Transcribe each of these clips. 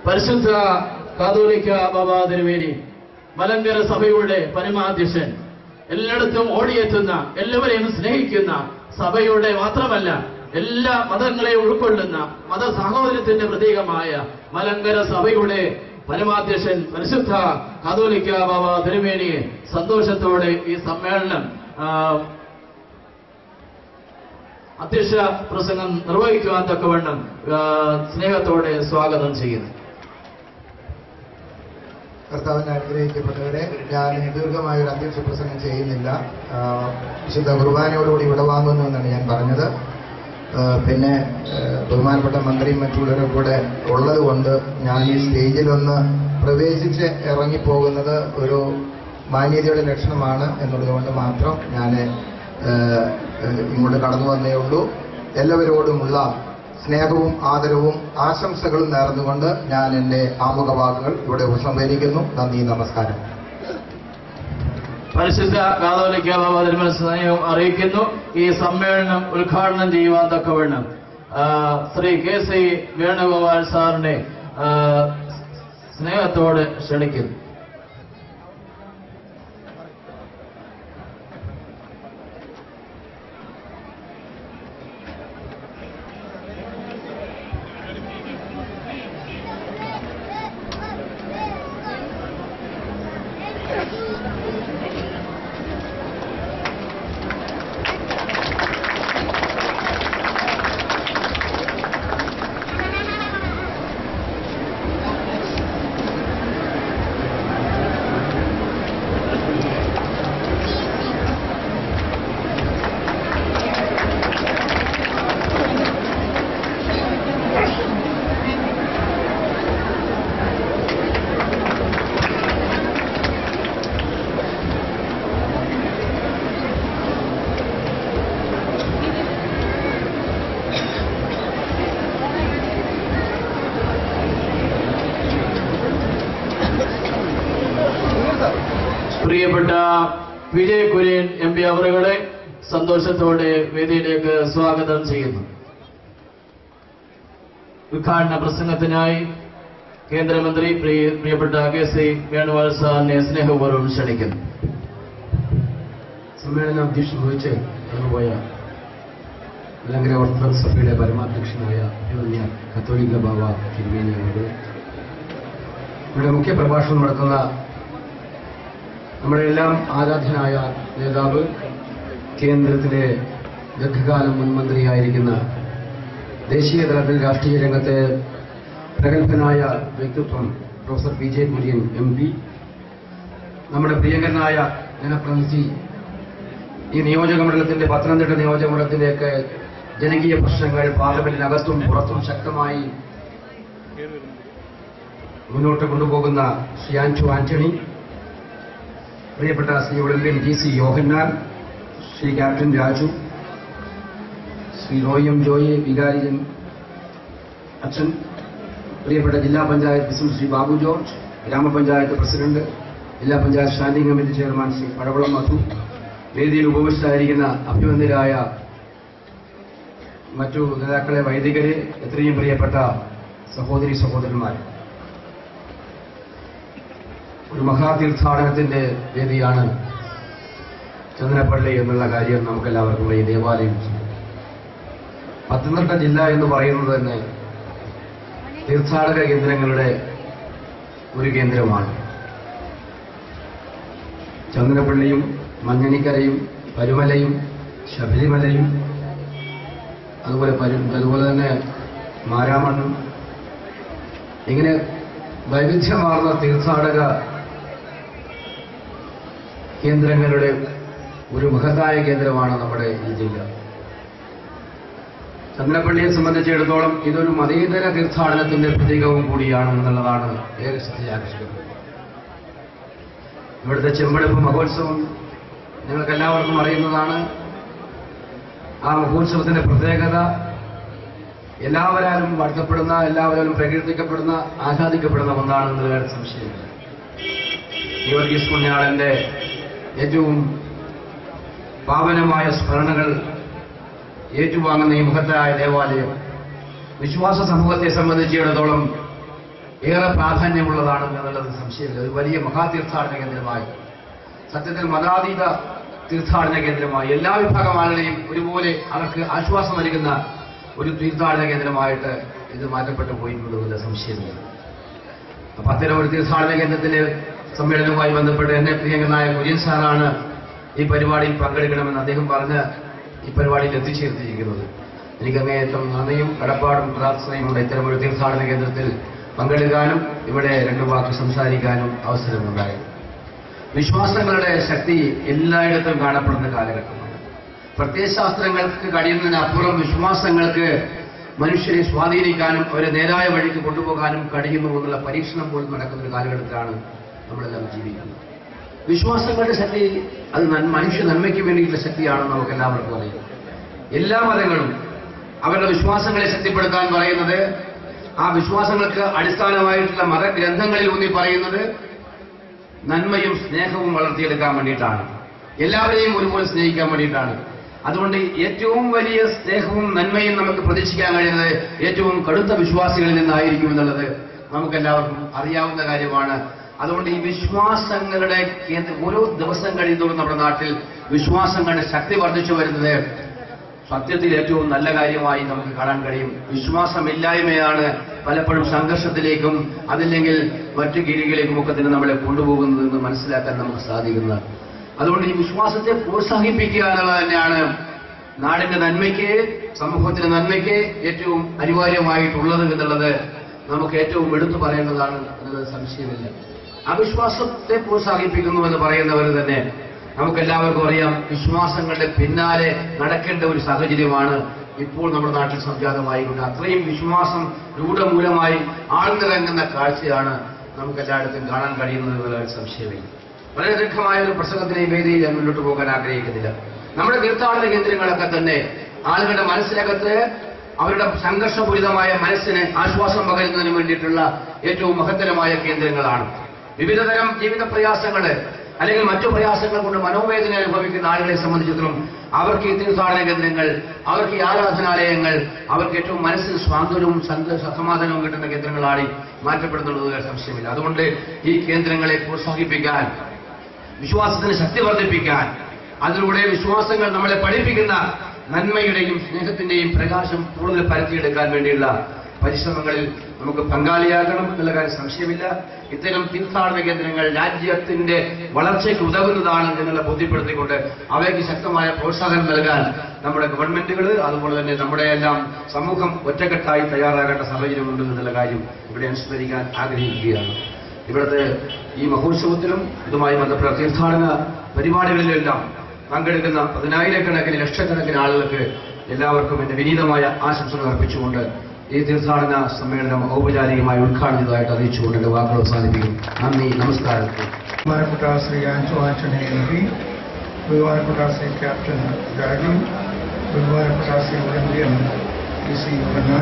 പരിശുദ്ധ കാതോലിക്ക ബാബ തിരുവേനി മലങ്കര സഭയുടെ പരമാധ്യക്ഷൻ എല്ലായിടത്തും ഓടിയെത്തുന്ന എല്ലാവരെയും സ്നേഹിക്കുന്ന സഭയുടെ മാത്രമല്ല എല്ലാ മതങ്ങളെയും ഉൾക്കൊള്ളുന്ന മത സാഹോദര്യത്തിന്റെ പ്രതീകമായ മലങ്കര സഭയുടെ പരമാധ്യക്ഷൻ പരിശുദ്ധ കാതോലിക്ക ബാബ തിരുമേനിയെ സന്തോഷത്തോടെ ഈ സമ്മേളനം ആ, അധ്യക്ഷ പ്രസംഗം നിർവഹിക്കുവാൻ തക്കവണ്ണം ആ, സ്നേഹത്തോടെ സ്വാഗതം ചെയ്യുന്നു കർത്താവിനെ അനുഗ്രഹിക്കപ്പെട്ടവരെ ഞാൻ ദീർഘമായ ഒരു അധ്യക്ഷ പ്രസംഗം ചെയ്യുന്നില്ല ആ, വിശുദ്ധ കുർബാനയോടുകൂടി വിടവാങ്ങുന്നു എന്നാണ് ഞാൻ പറഞ്ഞത് ആ, പിന്നെ ആ, ബഹുമാനപ്പെട്ട മന്ത്രിയും മറ്റുള്ളവരും കൂടെ ഉള്ളത് കൊണ്ട് ഞാൻ ഈ സ്റ്റേജിലൊന്ന് പ്രവേശിച്ച് ഇറങ്ങിപ്പോകുന്നത് ഒരു മാന്യതയുടെ ലക്ഷണമാണ് എന്നുള്ളത് കൊണ്ട് മാത്രം ഞാൻ ആ, ആ, ഇങ്ങോട്ട് കടന്നു വന്നേ ഉള്ളൂ എല്ലാവരോടുമുള്ള സ്നേഹവും ആദരവും ആശംസകളും നേർന്നുകൊണ്ട് ഞാൻ എൻ്റെ ആമുഖ വാക്കുകൾ ഇവിടെ ഉപസംഹരിക്കുന്നു നന്ദി നമസ്കാരം പരിശുദ്ധ കാതോലിക്ക ബാബ തിരുമല സ്നേഹം അറിയിക്കുന്നു ഈ സമ്മേളനം ഉദ്ഘാടനം ചെയ്യുവാൻ തക്കവണ്ണം ആ, ശ്രീ കെ സി വേണുഗോപാൽ സാറിനെ ആ, സ്നേഹത്തോടെ ക്ഷണിക്കുന്നു പ്രിയപ്പെട്ട വിജയ് കുര്യൻ എം പി അവറുകളെ സന്തോഷത്തോടെ വേദിയിലേക്ക് സ്വാഗതം ചെയ്യുന്നു ഉദ്ഘാടന പ്രസംഗത്തിനായി കേന്ദ്രമന്ത്രി പ്രിയ- പ്രിയപ്പെട്ട കെ സി വേണുഗോപാൽ സാറിനെ സ്നേഹപൂർവ്വം ക്ഷണിക്കുന്നു സമ്മേളനം അധ്യക്ഷൻ വഹിച്ച് കടന്നുപോയ മലങ്കര ഓർത്തഡോക്സ് സഭയുടെ പരമാധ്യക്ഷനായ അഭിമന്യ കത്തോലിക്ക ബാബ തിരുമേനി അവരുടെ ഇവിടെ മുഖ്യ പ്രഭാഷണം നടത്തുന്ന നമ്മുടെ എല്ലാം ആരാധ്യനായ നേതാവ് കേന്ദ്രത്തിലെ ദീർഘകാലം മുൻമന്ത്രിയായിരിക്കുന്ന ദേശീയ തലത്തിൽ രാഷ്ട്രീയ രംഗത്തെ പ്രഗത്ഭനായ വ്യക്തിത്വം professor P J Kurian M P നമ്മുടെ പ്രിയങ്കരനായ ജനപ്രതിനിധി ഈ നിയോജക മണ്ഡലത്തിന്റെ പത്തനംതിട്ട നിയോജക മണ്ഡലത്തിലേക്ക് ജനകീയ പ്രശ്നങ്ങൾ പാർലമെന്റിനകത്തും പുറത്തും ശക്തമായി മുന്നോട്ട് കൊണ്ടുപോകുന്ന ശ്രീ ആൻറ്റു ആന്റണി പ്രിയപ്പെട്ട Shri Olympian T C Yohannan Shri captain Raju Shri റോയം ജോയി വികാരിജൻ അച്ഛൻ പ്രിയപ്പെട്ട ജില്ലാ പഞ്ചായത്ത് പ്രസിഡന്റ് ശ്രീ ബാബു ജോർജ് ഗ്രാമപഞ്ചായത്ത് പ്രസിഡന്റ് ജില്ലാ panchayat standing committee chairman Shri പഴവളം മധു വേദിയിൽ ഉപവിഷ്ടരായിരിക്കുന്ന അഭിമന്യരായ മറ്റു നേതാക്കളെ വൈദികരെ എത്രയും പ്രിയപ്പെട്ട സഹോദരി സഹോദരന്മാർ ഒരു മഹാതീർത്ഥാടനത്തിന്റെ വേദിയാണ് ചന്ദ്രപ്പള്ളി എന്നുള്ള കാര്യം നമുക്കെല്ലാവർക്കും ഈ ദേവാലയം ചെയ്യും പത്തനംതിട്ട ജില്ല എന്ന് പറയുന്നത് തന്നെ തീർത്ഥാടക കേന്ദ്രങ്ങളുടെ ഒരു കേന്ദ്രമാണ് ചന്ദ്രപ്പള്ളിയും മഞ്ഞണിക്കരയും പരുമലയും ശബരിമലയും അതുപോലെ പരു അതുപോലെ തന്നെ മാരാമണ്ണും ഇങ്ങനെ വൈവിധ്യമാർന്ന തീർത്ഥാടക കേന്ദ്രങ്ങളുടെ ഒരു മഹത്തായ കേന്ദ്രമാണ് നമ്മുടെ ഈ ജില്ല ചന്ദ്രപ്പള്ളിയെ സംബന്ധിച്ചിടത്തോളം ഇതൊരു മതേതര തീർത്ഥാടനത്തിന്റെ പ്രതീകവും കൂടിയാണ് എന്നുള്ളതാണ് ഏറെ ശ്രദ്ധയാകർഷിക്കുന്നത് ഇവിടുത്തെ ചെമ്പെടുപ്പ് മഹോത്സവം നിങ്ങൾക്ക് എല്ലാവർക്കും അറിയുന്നതാണ് ആ മഹോത്സവത്തിന്റെ പ്രത്യേകത എല്ലാവരാലും വാഴ്ത്തപ്പെടുന്ന എല്ലാവരാലും പ്രകീർത്തിക്കപ്പെടുന്ന ആഹ്ലാദിക്കപ്പെടുന്ന ഒന്നാണെന്ന് വേറെ സംശയമില്ല ഗീവർഗീസ് പുണ്യാളന്റെ ഏറ്റവും പാവനമായ സ്മരണകൾ ഏറ്റുവാങ്ങുന്ന ഈ മഹത്തായ ദേവാലയം വിശ്വാസ സമൂഹത്തെ സംബന്ധിച്ചിടത്തോളം ഏറെ പ്രാധാന്യമുള്ളതാണ് എന്നുള്ളത് സംശയമില്ല ഒരു വലിയ മഹാതീർത്ഥാടന കേന്ദ്രമായി സത്യത്തിൽ മതാതീത തീർത്ഥാടന കേന്ദ്രമായി എല്ലാ വിഭാഗം ആളുകളെയും ഒരുപോലെ അവർക്ക് ആശ്വാസം നൽകുന്ന ഒരു തീർത്ഥാടന കേന്ദ്രമായിട്ട് ഇത് മാറ്റപ്പെട്ടു പോയിട്ടുള്ളതിൽ സംശയമില്ല അപ്പൊ അത്തരം ഒരു തീർത്ഥാടന കേന്ദ്രത്തിന്റെ സമ്മേളനവുമായി ബന്ധപ്പെട്ട് എന്നെ പ്രിയങ്കനായ കുര്യൻ സാറാണ് ഈ പരിപാടിയിൽ പങ്കെടുക്കണമെന്ന് അദ്ദേഹം പറഞ്ഞ് ഈ പരിപാടിയിൽ എത്തിച്ചേർത്തിരിക്കുന്നത് എനിക്ക് അങ്ങേയറ്റം നന്ദിയും കടപ്പാടും പ്രാർത്ഥനയുമുണ്ട് ഇത്തരം ഒരു തീർത്ഥാടന കേന്ദ്രത്തിൽ പങ്കെടുക്കാനും ഇവിടെ രണ്ടു വാക്ക് സംസാരിക്കാനും അവസരമുണ്ടായി വിശ്വാസങ്ങളുടെ ശക്തി എല്ലായിടത്തും കാണപ്പെടുന്ന കാലഘട്ടമാണ് പ്രത്യയശാസ്ത്രങ്ങൾക്ക് കഴിയുന്നതിനപ്പുറം വിശ്വാസങ്ങൾക്ക് മനുഷ്യരെ സ്വാധീനിക്കാനും അവരെ നേരായ വഴിക്ക് കൊണ്ടുപോകാനും കഴിയുന്നു എന്നുള്ള പരീക്ഷണം പോലും നടക്കുന്ന ഒരു കാലഘട്ടത്തിലാണ് നമ്മളെല്ലാം ജീവിക്കുന്നത് വിശ്വാസങ്ങളുടെ ശക്തി അത് നന്മ- മനുഷ്യ നന്മയ്ക്ക് വേണ്ടിയിട്ടുള്ള ശക്തിയാണെന്ന് നമുക്ക് എല്ലാവർക്കും അറിയാം എല്ലാ മതങ്ങളും അവരുടെ വിശ്വാസങ്ങളെ ശക്തിപ്പെടുത്താൻ പറയുന്നത് ആ വിശ്വാസങ്ങൾക്ക് അടിസ്ഥാനമായിട്ടുള്ള മതഗ്രന്ഥങ്ങളിൽ ഊന്നി പറയുന്നത് നന്മയും സ്നേഹവും വളർത്തിയെടുക്കാൻ വേണ്ടിയിട്ടാണ് എല്ലാവരെയും ഒരുപോലെ സ്നേഹിക്കാൻ വേണ്ടിയിട്ടാണ് അതുകൊണ്ട് ഏറ്റവും വലിയ സ്നേഹവും നന്മയും നമുക്ക് പ്രതീക്ഷിക്കാൻ കഴിയുന്നത് ഏറ്റവും കടുത്ത വിശ്വാസികളിൽ നിന്നായിരിക്കും എന്നുള്ളത് നമുക്കെല്ലാവർക്കും അറിയാവുന്ന കാര്യമാണ് അതുകൊണ്ട് ഈ വിശ്വാസങ്ങളുടെ കേന്ദ്ര ഓരോ ദിവസം കഴിയുന്നതോറും നമ്മുടെ നാട്ടിൽ വിശ്വാസങ്ങളുടെ ശക്തി വർദ്ധിച്ചു വരുന്നത് സത്യത്തിൽ ഏറ്റവും നല്ല കാര്യമായി നമുക്ക് കാണാൻ കഴിയും വിശ്വാസമില്ലായ്മയാണ് പലപ്പോഴും സംഘർഷത്തിലേക്കും അതില്ലെങ്കിൽ മറ്റു കീഴികളിലേക്കും ഒക്കെ തന്നെ നമ്മളെ കൊണ്ടുപോകുന്നതെന്ന് മനസ്സിലാക്കാൻ നമുക്ക് സാധിക്കുന്നത് അതുകൊണ്ട് ഈ വിശ്വാസത്തെ പ്രോത്സാഹിപ്പിക്കുക എന്നുള്ളത് തന്നെയാണ് നാടിന്റെ നന്മയ്ക്ക് സമൂഹത്തിന്റെ നന്മയ്ക്ക് ഏറ്റവും അനിവാര്യമായിട്ടുള്ളത് എന്നുള്ളത് നമുക്ക് ഏറ്റവും എടുത്തു പറയേണ്ടതാണ് എന്നത് സംശയമില്ല അവിശ്വാസത്തെ പ്രോത്സാഹിപ്പിക്കുന്നു എന്ന് പറയുന്നവർ തന്നെ നമുക്കെല്ലാവർക്കും അറിയാം വിശ്വാസങ്ങളുടെ പിന്നാലെ നടക്കേണ്ട ഒരു സാഹചര്യമാണ് ഇപ്പോൾ നമ്മുടെ നാട്ടിൽ സംജാതമായിക്കൊണ്ട് അത്രയും വിശ്വാസം രൂഢമൂലമായി ആഴ്ന്നിറങ്ങുന്ന കാഴ്ചയാണ് നമുക്ക് എല്ലായിടത്തും കാണാൻ കഴിയുന്നത് എന്നുള്ള സംശയമില്ല വളരെ ദീർഘമായ ഒരു പ്രസംഗത്തിന് ഈ വേദിയിൽ ഞാൻ മുന്നോട്ട് പോകാൻ ആഗ്രഹിക്കുന്നില്ല നമ്മുടെ തീർത്ഥാടന കേന്ദ്രങ്ങളൊക്കെ തന്നെ ആളുകളുടെ മനസ്സിനകത്ത് അവരുടെ സംഘർഷപൂരിതമായ മനസ്സിന് ആശ്വാസം പകരുന്നതിന് വേണ്ടിയിട്ടുള്ള ഏറ്റവും മഹത്തരമായ കേന്ദ്രങ്ങളാണ് വിവിധതരം ജീവിത പ്രയാസങ്ങള് അല്ലെങ്കിൽ മറ്റു പ്രയാസങ്ങൾ കൊണ്ട് മനോവേദന അനുഭവിക്കുന്ന ആളുകളെ സംബന്ധിച്ചിടത്തോളം അവർക്ക് ഈ തീർത്ഥാടന കേന്ദ്രങ്ങൾ അവർക്ക് ഈ ആരാധനാലയങ്ങൾ അവർക്ക് ഏറ്റവും മനസ്സിന് സ്വാതന്ത്ര്യവും സന്തോഷ സമാധാനവും കിട്ടുന്ന കേന്ദ്രങ്ങളാണ് ഈ മാറ്റപ്പെടുന്നുള്ളത് സംശയമില്ല അതുകൊണ്ട് ഈ കേന്ദ്രങ്ങളെ പ്രോത്സാഹിപ്പിക്കാൻ വിശ്വാസത്തിന് ശക്തി വർദ്ധിപ്പിക്കാൻ അതിലൂടെ വിശ്വാസങ്ങൾ നമ്മളെ പഠിപ്പിക്കുന്ന നന്മയുടെയും സ്നേഹത്തിന്റെയും പ്രകാശം കൂടുതൽ പരത്തിയെടുക്കാൻ വേണ്ടിയുള്ള പരിശ്രമങ്ങളിൽ നമുക്ക് പങ്കാളിയാകണം എന്നുള്ള കാര്യം സംശയമില്ല ഇത്തരം തീർത്ഥാടന കേന്ദ്രങ്ങൾ രാജ്യത്തിന്റെ വളർച്ചയ്ക്ക് ഉതകുന്നതാണ് എന്നുള്ള ബോധ്യപ്പെടുത്തിക്കൊണ്ട് അവയ്ക്ക് ശക്തമായ പ്രോത്സാഹനം നൽകാൻ നമ്മുടെ ഗവൺമെന്റുകൾ അതുപോലെ തന്നെ നമ്മുടെ എല്ലാം സമൂഹം ഒറ്റക്കെട്ടായി തയ്യാറാകേണ്ട സാഹചര്യമുണ്ട് എന്നുള്ള കാര്യം ഇവിടെ അനുസ്മരിക്കാൻ ആഗ്രഹിക്കുകയാണ് ഇവിടുത്തെ ഈ മഹോത്സവത്തിലും ഇതുമായി ബന്ധപ്പെട്ട തീർത്ഥാടന പരിപാടികളിലെല്ലാം പങ്കെടുക്കുന്ന പതിനായിരക്കണക്കിന് ലക്ഷക്കണക്കിന് ആളുകൾക്ക് എല്ലാവർക്കും എന്റെ വിനീതമായ ആശംസകൾ അർപ്പിച്ചുകൊണ്ട് ഈ തീർത്ഥാടന സമ്മേളനം ഔപചാരികമായി ഉദ്ഘാടനമായിട്ട് അറിയിച്ചുകൊണ്ട് എന്റെ വാക്കുകൾ അവസാനിപ്പിക്കും നന്ദി നമസ്കാരം ബഹുമാനപ്പെട്ട ശ്രീ ആൻസോ ആന്റണി എം പി ബഹുമാനപ്പെട്ട ശ്രീ ക്യാപ്റ്റൻ രാജു ബഹുമാനപ്പെട്ട Shri Olympian P C Yohannan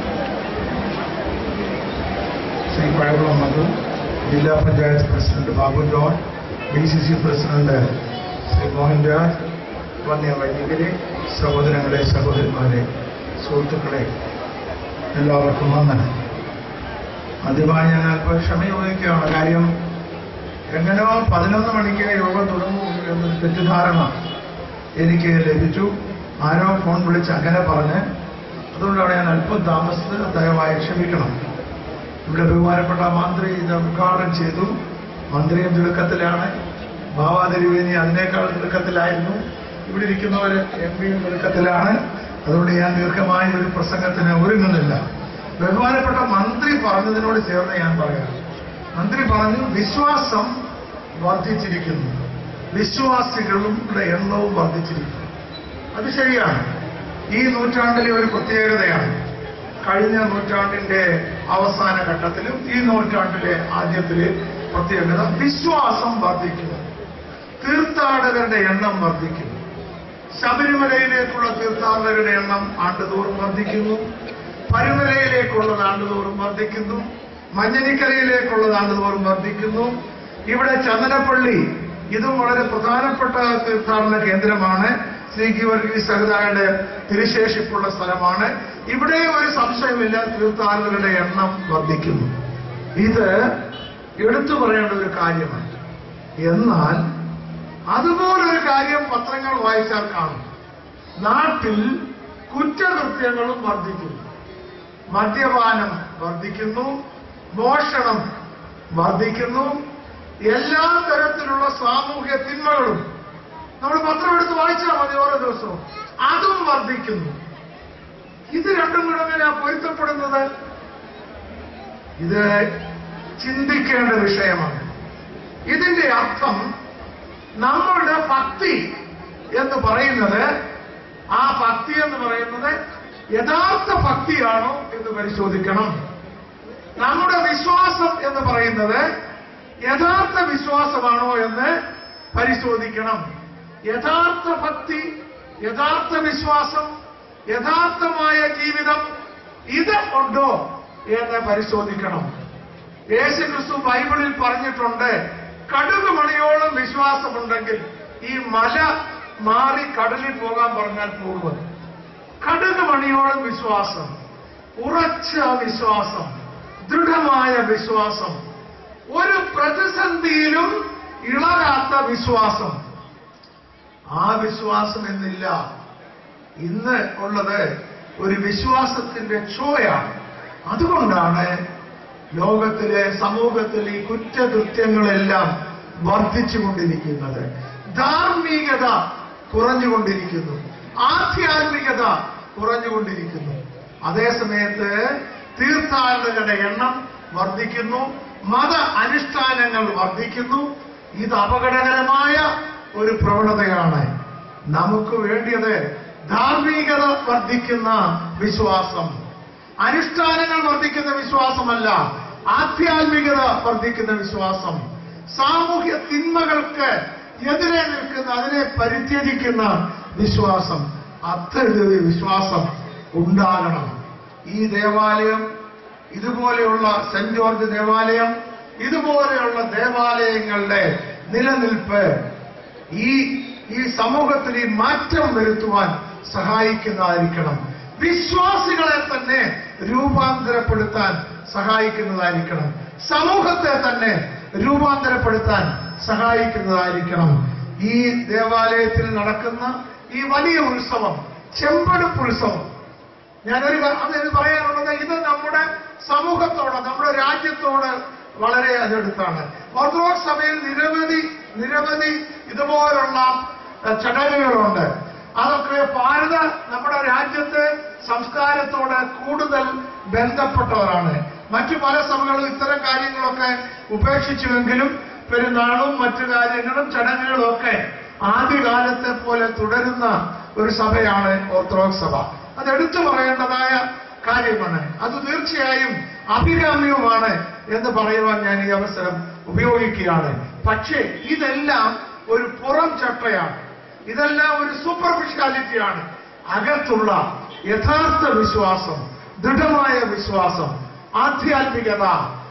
Shri Pazhakulam Madhu ജില്ലാ panchayat president Babu John D C C president Shri Mohan Raj വന്യ വൈദികരെ സഹോദരങ്ങളെ സഹോദരന്മാരെ സുഹൃത്തുക്കളെ എല്ലാവർക്കും വന്ദനം ആദ്യമായി ഞാൻ അല്പം ക്ഷമ ചോദിക്കുകയാണ് കാര്യം എങ്ങനെയോ പതിനൊന്ന് മണിക്ക് യോഗം തുടങ്ങും എന്നൊരു തെറ്റിദ്ധാരണ എനിക്ക് ലഭിച്ചു ആരോ ഫോൺ വിളിച്ച് അങ്ങനെ പറഞ്ഞ് അതുകൊണ്ടാണ് ഞാൻ അല്പം താമസിച്ചത് ദയവായി ക്ഷമിക്കണം ഇവിടെ ബഹുമാനപ്പെട്ട മന്ത്രി ഇത് ഉദ്ഘാടനം ചെയ്തു മന്ത്രിയും തിടുക്കത്തിലാണ് ഭാവാതിരുവേനി അതിനേക്കാൾ തിടുക്കത്തിലായിരുന്നു ഇവിടെ ഇരിക്കുന്നവർ എം പിയും തിടുക്കത്തിലാണ് അതുകൊണ്ട് ഞാൻ ദീർഘമായ ഒരു പ്രസംഗത്തിന് ഒരുങ്ങുന്നില്ല ബഹുമാനപ്പെട്ട മന്ത്രി പറഞ്ഞതിനോട് ചേർന്ന് ഞാൻ പറയാം മന്ത്രി പറഞ്ഞു വിശ്വാസം വർദ്ധിച്ചിരിക്കുന്നു വിശ്വാസികളുടെ എണ്ണവും വർദ്ധിച്ചിരിക്കുന്നു അത് ശരിയാണ് ഈ നൂറ്റാണ്ടിലെ ഒരു പ്രത്യേകതയാണ് കഴിഞ്ഞ നൂറ്റാണ്ടിന്റെ അവസാന ഘട്ടത്തിലും ഈ നൂറ്റാണ്ടിലെ ആദ്യത്തിലെ പ്രത്യേകത വിശ്വാസം വർദ്ധിക്കുന്നു തീർത്ഥാടകരുടെ എണ്ണം വർദ്ധിക്കുന്നു ശബരിമലയിലേക്കുള്ള തീർത്ഥാടകരുടെ എണ്ണം ആണ്ടുതോറും വർദ്ധിക്കുന്നു പരുമലയിലേക്കുള്ളത് ആണ്ടുതോറും വർദ്ധിക്കുന്നു മഞ്ഞനിക്കരയിലേക്കുള്ളത് ആണ്ടുതോറും വർദ്ധിക്കുന്നു ഇവിടെ ചന്ദനപ്പള്ളി ഇതും വളരെ പ്രധാനപ്പെട്ട തീർത്ഥാടന കേന്ദ്രമാണ് ശ്രീ ഗീവർഗീസ് സഹിതായുടെ തിരുശേഷിപ്പുള്ള സ്ഥലമാണ് ഇവിടെ ഒരു സംശയമില്ല തീർത്ഥാടകരുടെ എണ്ണം വർദ്ധിക്കുന്നു ഇത് എടുത്തു പറയേണ്ട ഒരു കാര്യമാണ് എന്നാൽ അതുപോലൊരു കാര്യം പത്രങ്ങൾ വായിച്ചാൽ കാണും നാട്ടിൽ കുറ്റകൃത്യങ്ങളും വർദ്ധിക്കുന്നു മദ്യപാനം വർദ്ധിക്കുന്നു മോഷണം വർദ്ധിക്കുന്നു എല്ലാ തരത്തിലുള്ള സാമൂഹ്യ തിന്മകളും നമ്മൾ പത്രം എടുത്ത് വായിച്ചാൽ മതി ഓരോ ദിവസവും അതും വർദ്ധിക്കുന്നു ഇത് രണ്ടും കൂടെ എങ്ങനെയാ പൊരുത്തപ്പെടുന്നത് ഇത് ചിന്തിക്കേണ്ട വിഷയമാണ് ഇതിന്റെ അർത്ഥം നമ്മളുടെ ഭക്തി എന്ന് പറയുന്നത് ആ ഭക്തി എന്ന് പറയുന്നത് യഥാർത്ഥ ഭക്തിയാണോ എന്ന് പരിശോധിക്കണം നമ്മുടെ വിശ്വാസം എന്ന് പറയുന്നത് യഥാർത്ഥ വിശ്വാസമാണോ എന്ന് പരിശോധിക്കണം യഥാർത്ഥ ഭക്തി യഥാർത്ഥ വിശ്വാസം യഥാർത്ഥമായ ജീവിതം ഇത് ഉണ്ടോ എന്ന് പരിശോധിക്കണം യേശു ക്രിസ്തു ബൈബിളിൽ പറഞ്ഞിട്ടുണ്ട് കടുക് മണിയോളം വിശ്വാസമുണ്ടെങ്കിൽ ഈ മല മാറി കടലിൽ പോകാൻ പറഞ്ഞാൽ പോകുന്നത് കടുക് മണിയോളം വിശ്വാസം ഉറച്ച വിശ്വാസം ദൃഢമായ വിശ്വാസം ഒരു പ്രതിസന്ധിയിലും ഇളകാത്ത വിശ്വാസം ആ വിശ്വാസം എന്നില്ല ഇന്ന് ഉള്ളത് ഒരു വിശ്വാസത്തിന്റെ ക്ഷോയാണ് അതുകൊണ്ടാണ് ലോകത്തിലെ സമൂഹത്തിൽ ഈ കുറ്റകൃത്യങ്ങളെല്ലാം വർദ്ധിച്ചുകൊണ്ടിരിക്കുന്നത് ധാർമ്മികത കുറഞ്ഞുകൊണ്ടിരിക്കുന്നു ആധ്യാത്മികത കുറഞ്ഞുകൊണ്ടിരിക്കുന്നു അതേസമയത്ത് തീർത്ഥാടകരുടെ എണ്ണം വർദ്ധിക്കുന്നു മത അനുഷ്ഠാനങ്ങൾ വർദ്ധിക്കുന്നു ഇത് അപകടകരമായ ഒരു പ്രവണതയാണ് നമുക്ക് വേണ്ടിയത് ധാർമ്മികത വർദ്ധിക്കുന്ന വിശ്വാസം അനുഷ്ഠാനങ്ങൾ വർദ്ധിക്കുന്ന വിശ്വാസമല്ല ആധ്യാത്മികത വർദ്ധിക്കുന്ന വിശ്വാസം സാമൂഹ്യ തിന്മകൾക്ക് എതിരെ നിൽക്കുന്ന അതിനെ പരിത്യജിക്കുന്ന വിശ്വാസം അത്തരത്തിലൊരു വിശ്വാസം ഉണ്ടാകണം ഈ ദേവാലയം ഇതുപോലെയുള്ള സെന്റ് ജോർജ് ദേവാലയം ഇതുപോലെയുള്ള ദേവാലയങ്ങളുടെ നിലനിൽപ്പ് ഈ ഈ സമൂഹത്തിൽ ഈ മാറ്റം വരുത്തുവാൻ സഹായിക്കുന്നതായിരിക്കണം വിശ്വാസികളെ തന്നെ രൂപാന്തരപ്പെടുത്താൻ സഹായിക്കുന്നതായിരിക്കണം സമൂഹത്തെ തന്നെ രൂപാന്തരപ്പെടുത്താൻ സഹായിക്കുന്നതായിരിക്കണം ഈ ദേവാലയത്തിൽ നടക്കുന്ന ഈ വലിയ ഉത്സവം ചെമ്പെടുപ്പ് ഉത്സവം ഞാനൊരു കാ- അത് ഇത് പറയാനുള്ളത് ഇത് നമ്മുടെ സമൂഹത്തോട് നമ്മുടെ രാജ്യത്തോട് വളരെ അടുത്താണ് ഓർത്തഡോക്സ് സഭയിൽ നിരവധി നിരവധി ഇതുപോലുള്ള അഹ്, ചടങ്ങുകളുണ്ട് അതൊക്കെ ഭാരത നമ്മുടെ രാജ്യത്തെ സംസ്കാരത്തോട് കൂടുതൽ ബന്ധപ്പെട്ടവരാണ് മറ്റു പല സഭകളും ഇത്തരം കാര്യങ്ങളൊക്കെ ഉപേക്ഷിച്ചുവെങ്കിലും പെരുന്നാളും മറ്റു കാര്യങ്ങളും ചടങ്ങുകളും ഒക്കെ ആദ്യകാലത്തെ പോലെ തുടരുന്ന ഒരു സഭയാണ് ഓർത്തഡോക്സ് സഭ അത് എടുത്തു പറയേണ്ടതായ കാര്യമാണ് അത് തീർച്ചയായും അഭികാമ്യവുമാണ് എന്ന് പറയുവാൻ ഞാൻ ഈ അവസരം ഉപയോഗിക്കുകയാണ് പക്ഷേ ഇതെല്ലാം ഒരു പുറം ചട്ടയാണ് ഇതെല്ലാം ഒരു സൂപ്പർഫിഷ്യാലിറ്റിയാണ് അകത്തുള്ള യഥാർത്ഥ വിശ്വാസം ദൃഢമായ വിശ്വാസം ആധ്യാത്മികത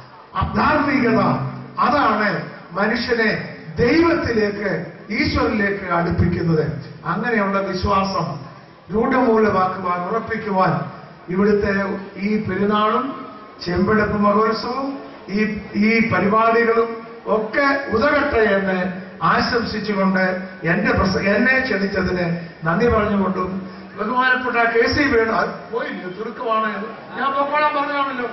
ധാർമ്മികത അതാണ് മനുഷ്യനെ ദൈവത്തിലേക്ക് ഈശ്വരനിലേക്ക് അടുപ്പിക്കുന്നത് അങ്ങനെയുള്ള വിശ്വാസം രൂഢമൂലമാക്കുവാൻ ഉറപ്പിക്കുവാൻ ഇവിടുത്തെ ഈ പെരുന്നാളും ചെമ്പെടുപ്പ് മഹോത്സവവും ഈ ഈ പരിപാടികളും ഒക്കെ ഉതകട്ടെ എന്ന് ആശംസിച്ചുകൊണ്ട് എന്റെ പ്രസ എന്നെ ക്ഷണിച്ചതിന് നന്ദി പറഞ്ഞുകൊണ്ടും ബഹുമാനപ്പെട്ട കെ സി വേണു അത് പോയില്ല ചുരുക്കമാണ് ഇത്. ഞാൻ പൊക്കോളാൻ പറഞ്ഞതാണല്ലോ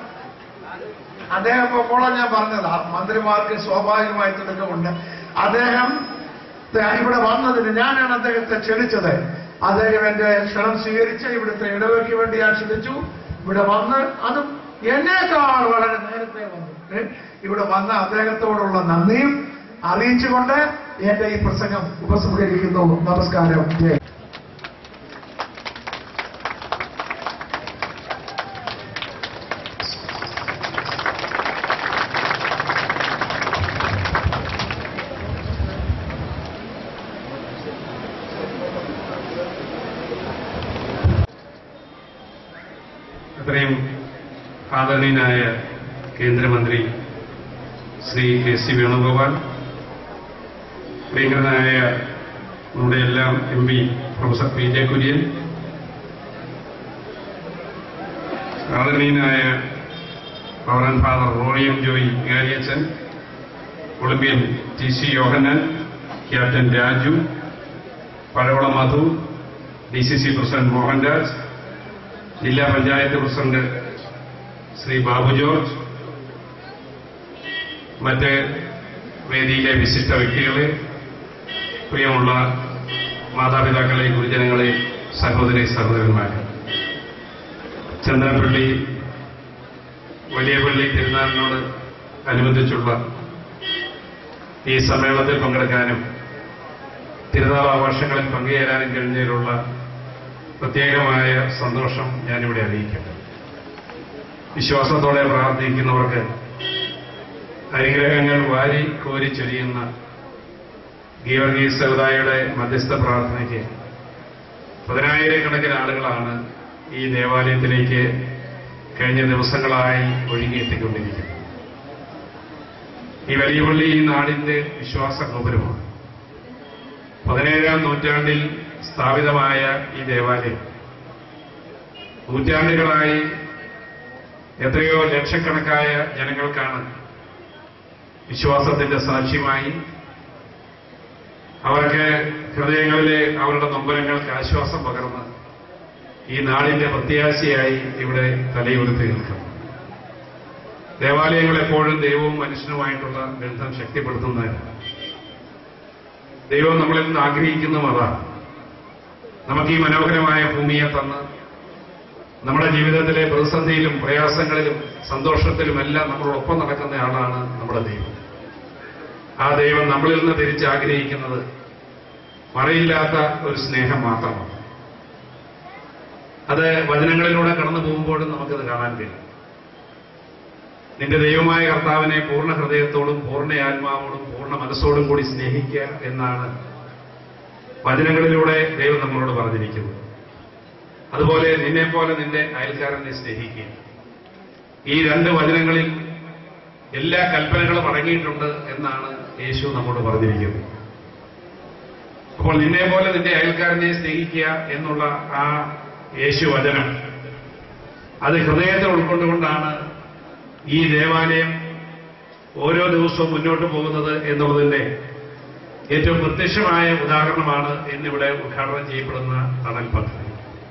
അദ്ദേഹം പൊക്കോളാൻ ഞാൻ പറഞ്ഞതാ മന്ത്രിമാർക്ക് സ്വാഭാവികമായിട്ട് ഇതൊക്കെ ഉണ്ട് അദ്ദേഹം ദേ ഇവിടെ വന്നതിന് ഞാനാണ് അദ്ദേഹത്തെ ക്ഷണിച്ചത് അദ്ദേഹം എന്റെ ക്ഷണം സ്വീകരിച്ച് ഇവിടുത്തെ ഇടവയ്ക്ക് വേണ്ടി ഞാൻ ക്ഷണിച്ചു ഇവിടെ വന്ന് അതും എന്നേക്കാൾ വളരെ നേരത്തെ വന്നു ഏ? ഇവിടെ വന്ന അദ്ദേഹത്തോടുള്ള നന്ദിയും അറിയിച്ചുകൊണ്ട് എന്റെ ഈ പ്രസംഗം ഉപസംഹരിക്കുന്നു നമസ്കാരം ജയ് അത്രയും ആദരണീയനായ കേന്ദ്രമന്ത്രി ശ്രീ കെ സി വേണുഗോപാൽ പ്രിയങ്കരനായ നമ്മുടെ എല്ലാം M P professor P J Kurian ആദരണീയനായ റവറൻ ഫാദർ റോണിയം ജോയി ഗാരിയച്ചൻ Olympian T C Yohannan captain Raju പഴവള Madhu D C C president Mohanraj ജില്ലാ പഞ്ചായത്ത് പ്രസിഡന്റ് ശ്രീ ബാബു ജോർജ് മറ്റ് വേദിയിലെ വിശിഷ്ട വ്യക്തികളെ പ്രിയമുള്ള മാതാപിതാക്കളെ ഗുരുജനങ്ങളെ സഹോദരി സഹോദരന്മാരെ ചന്ദ്രപ്പള്ളി വലിയ പള്ളി തിരുനാളിനോട് അനുബന്ധിച്ചുള്ള ഈ സമ്മേളനത്തിൽ പങ്കെടുക്കാനും തിരുനാൾ ആഘോഷങ്ങളിൽ പങ്കുചേരാനും കഴിഞ്ഞതിലുള്ള പ്രത്യേകമായ സന്തോഷം ഞാനിവിടെ അറിയിക്കും വിശ്വാസത്തോടെ പ്രാർത്ഥിക്കുന്നവർക്ക് അനുഗ്രഹങ്ങൾ വാരി കോരി ചൊരിയുന്ന ഗീവർഗീസ് സമുദായയുടെ മധ്യസ്ഥ പ്രാർത്ഥനയ്ക്ക് പതിനായിരക്കണക്കിന് ആളുകളാണ് ഈ ദേവാലയത്തിലേക്ക് കഴിഞ്ഞ ദിവസങ്ങളായി ഒഴുകിയെത്തിക്കൊണ്ടിരിക്കുന്നത് ഈ വലിയ പള്ളി ഈ നാടിന്റെ വിശ്വാസ ഗോപുരമാണ് പതിനേഴാം നൂറ്റാണ്ടിൽ സ്ഥാപിതമായ ഈ ദേവാലയം നൂറ്റാണ്ടുകളായി എത്രയോ ലക്ഷക്കണക്കായ ജനങ്ങൾക്കാണ് വിശ്വാസത്തിന്റെ സാക്ഷ്യമായി അവർക്ക് ഹൃദയങ്ങളിലെ അവരുടെ നൊമ്പരങ്ങൾക്ക് ആശ്വാസം പകർന്ന് ഈ നാടിന്റെ പ്രത്യാശയായി ഇവിടെ തലയുയർത്തി നിൽക്കുന്നു ദേവാലയങ്ങൾ എപ്പോഴും ദൈവവും മനുഷ്യനുമായിട്ടുള്ള ബന്ധം ശക്തിപ്പെടുത്തുന്നതിന് ദൈവം നമ്മളിൽ നിന്ന് ആഗ്രഹിക്കുന്നതും അതാണ് നമുക്ക് ഈ മനോഹരമായ ഭൂമിയെ തന്ന് നമ്മുടെ ജീവിതത്തിലെ പ്രതിസന്ധിയിലും പ്രയാസങ്ങളിലും സന്തോഷത്തിലുമെല്ലാം നമ്മളോടൊപ്പം നടക്കുന്ന ആളാണ് നമ്മുടെ ദൈവം ആ ദൈവം നമ്മളിൽ നിന്ന് തിരിച്ച് ആഗ്രഹിക്കുന്നത് മറയില്ലാത്ത ഒരു സ്നേഹം മാത്രമാണ് അത് വചനങ്ങളിലൂടെ കടന്നു പോകുമ്പോഴും നമുക്കത് കാണാൻ കഴിയും നിന്റെ ദൈവമായ കർത്താവിനെ പൂർണ്ണ ഹൃദയത്തോടും പൂർണ്ണ ആത്മാവോടും പൂർണ്ണ മനസ്സോടും കൂടി സ്നേഹിക്കുക എന്നാണ് വചനങ്ങളിലൂടെ ദൈവം നമ്മളോട് പറഞ്ഞിരിക്കുന്നത് അതുപോലെ നിന്നെ പോലെ നിന്റെ അയൽക്കാരനെ സ്നേഹിക്കുക ഈ രണ്ട് വചനങ്ങളിൽ എല്ലാ കൽപ്പനകളും അടങ്ങിയിട്ടുണ്ട് എന്നാണ് യേശു നമ്മോട് പറഞ്ഞിരിക്കുന്നത് അപ്പോൾ നിന്നെ പോലെ നിന്റെ അയൽക്കാരനെ സ്നേഹിക്കുക എന്നുള്ള ആ യേശു വചനം അത് ഹൃദയത്തെ ഉൾക്കൊണ്ടുകൊണ്ടാണ് ഈ ദേവാലയം ഓരോ ദിവസവും മുന്നോട്ട് പോകുന്നത് എന്നുള്ളതിന്റെ ഏറ്റവും പ്രത്യക്ഷമായ ഉദാഹരണമാണ് ഇന്നിവിടെ ഉദ്ഘാടനം ചെയ്യപ്പെടുന്ന തണൽ പദ്ധതി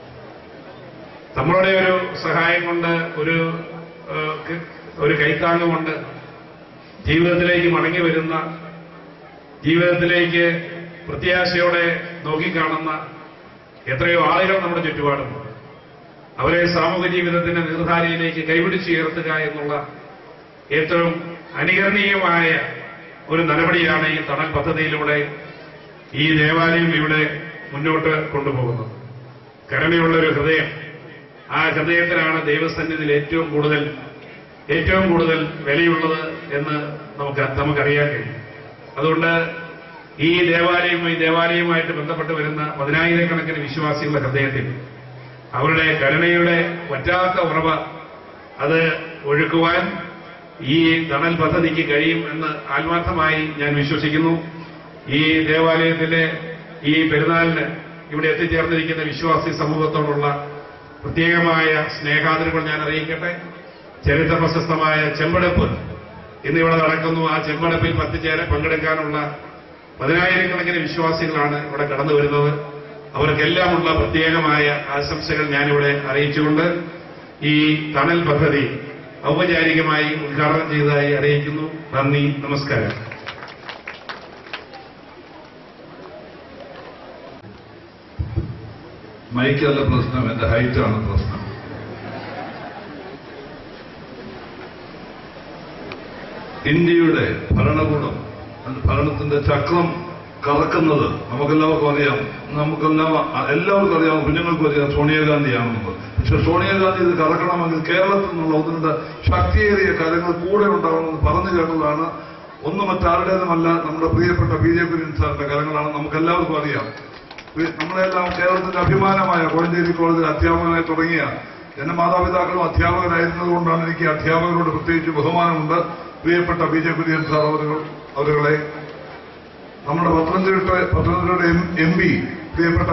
നമ്മളുടെ ഒരു സഹായം കൊണ്ട് ഒരു ഏഹ്, ക- ഒരു കൈത്താങ്ങ് കൊണ്ട് ജീവിതത്തിലേക്ക് മടങ്ങി വരുന്ന ജീവിതത്തിലേക്ക് പ്രത്യാശയോടെ നോക്കിക്കാണുന്ന എത്രയോ ആളുകൾ നമ്മുടെ ചുറ്റുപാടുണ്ട് അവരെ സാമൂഹ്യ ജീവിതത്തിന്റെ നിർധാരയിലേക്ക് കൈപിടിച്ചുയർത്തുക എന്നുള്ള ഏറ്റവും അനുകരണീയമായ ഒരു നടപടിയാണ് ഈ തണൽ പദ്ധതിയിലൂടെ ഈ ദേവാലയം ഇവിടെ മുന്നോട്ട് കൊണ്ടുപോകുന്നത് കരുണയുള്ള ഒരു ഹൃദയം ആ ഹൃദയത്തിലാണ് ദൈവസന്നിധിയിൽ ഏറ്റവും കൂടുതൽ ഏറ്റവും കൂടുതൽ വിലയുള്ളത് എന്ന് നമുക്ക് നമുക്കറിയാൻ കഴിയും അതുകൊണ്ട് ഈ ദേവാലയം ഈ ദേവാലയവുമായിട്ട് ബന്ധപ്പെട്ട് വരുന്ന പതിനായിരക്കണക്കിന് വിശ്വാസികളുടെ ഹൃദയത്തിൽ അവരുടെ കരുണയുടെ വറ്റാത്ത ഉറവ അത് ഒഴുക്കുവാൻ ഈ തണൽ പദ്ധതിക്ക് കഴിയും എന്ന് ആത്മാർത്ഥമായി ഞാൻ വിശ്വസിക്കുന്നു ഈ ദേവാലയത്തിലെ ഈ പെരുന്നാളിന് ഇവിടെ എത്തിച്ചേർന്നിരിക്കുന്ന വിശ്വാസി സമൂഹത്തോടുള്ള പ്രത്യേകമായ സ്നേഹാദരങ്ങൾ ഞാൻ അറിയിക്കട്ടെ ചരിത്ര പ്രശസ്തമായ ചെമ്പടപ്പ് ഇന്നിവിടെ നടക്കുന്നു ആ ചെമ്പടപ്പിൽ പത്തിച്ചേരെ പങ്കെടുക്കാനുള്ള പതിനായിരക്കണക്കിന് വിശ്വാസികളാണ് ഇവിടെ കടന്നു വരുന്നത് അവർക്കെല്ലാമുള്ള പ്രത്യേകമായ ആശംസകൾ ഞാനിവിടെ അറിയിച്ചുകൊണ്ട് ഈ തണൽ പദ്ധതി ഔപചാരികമായി ഉദ്ഘാടനം ചെയ്തതായി അറിയിക്കുന്നു നന്ദി നമസ്കാരം മൈക്കല്ല പ്രശ്നം എന്റെ ഹൈറ്റാണ് പ്രശ്നം ഇന്ത്യയുടെ ഭരണകൂടം അത് ഭരണത്തിന്റെ ചക്രം കറക്കുന്നത് നമുക്കെല്ലാവർക്കും അറിയാം നമുക്കെല്ലാം എല്ലാവർക്കും അറിയാം കുഞ്ഞുങ്ങൾക്കും അറിയാം സോണിയാഗാന്ധിയാണെന്നുള്ളത് പക്ഷെ സോണിയാഗാന്ധി ഇത് കറക്കണമെങ്കിൽ കേരളത്തിൽ നിന്നുള്ള ഒന്നിന്റെ ശക്തിയേറിയ കാര്യങ്ങൾ കൂടെ ഉണ്ടാവണമെന്ന് പറഞ്ഞു കേട്ടതാണ് ഒന്നും മറ്റാരുടേതുമല്ല നമ്മുടെ പ്രിയപ്പെട്ട ബി ജെ കുര്യൻ സാറിന്റെ കാര്യങ്ങളാണ് നമുക്കെല്ലാവർക്കും അറിയാം ഈ നമ്മളെല്ലാം കേരളത്തിന്റെ അഭിമാനമായ കോഴഞ്ചേരി കോളേജിൽ അധ്യാപകനായി തുടങ്ങിയ എന്റെ മാതാപിതാക്കളും അധ്യാപകരായിരുന്നത് കൊണ്ടാണ് എനിക്ക് അധ്യാപകരോട് പ്രത്യേകിച്ച് ബഹുമാനമുണ്ട് പ്രിയപ്പെട്ട ബി ജെ കുര്യൻ സാർ അവരുകൾ അവരുകളെ നമ്മുടെ പത്തനംതിട്ട പത്തനംതിട്ടയുടെ എം പി പ്രിയപ്പെട്ട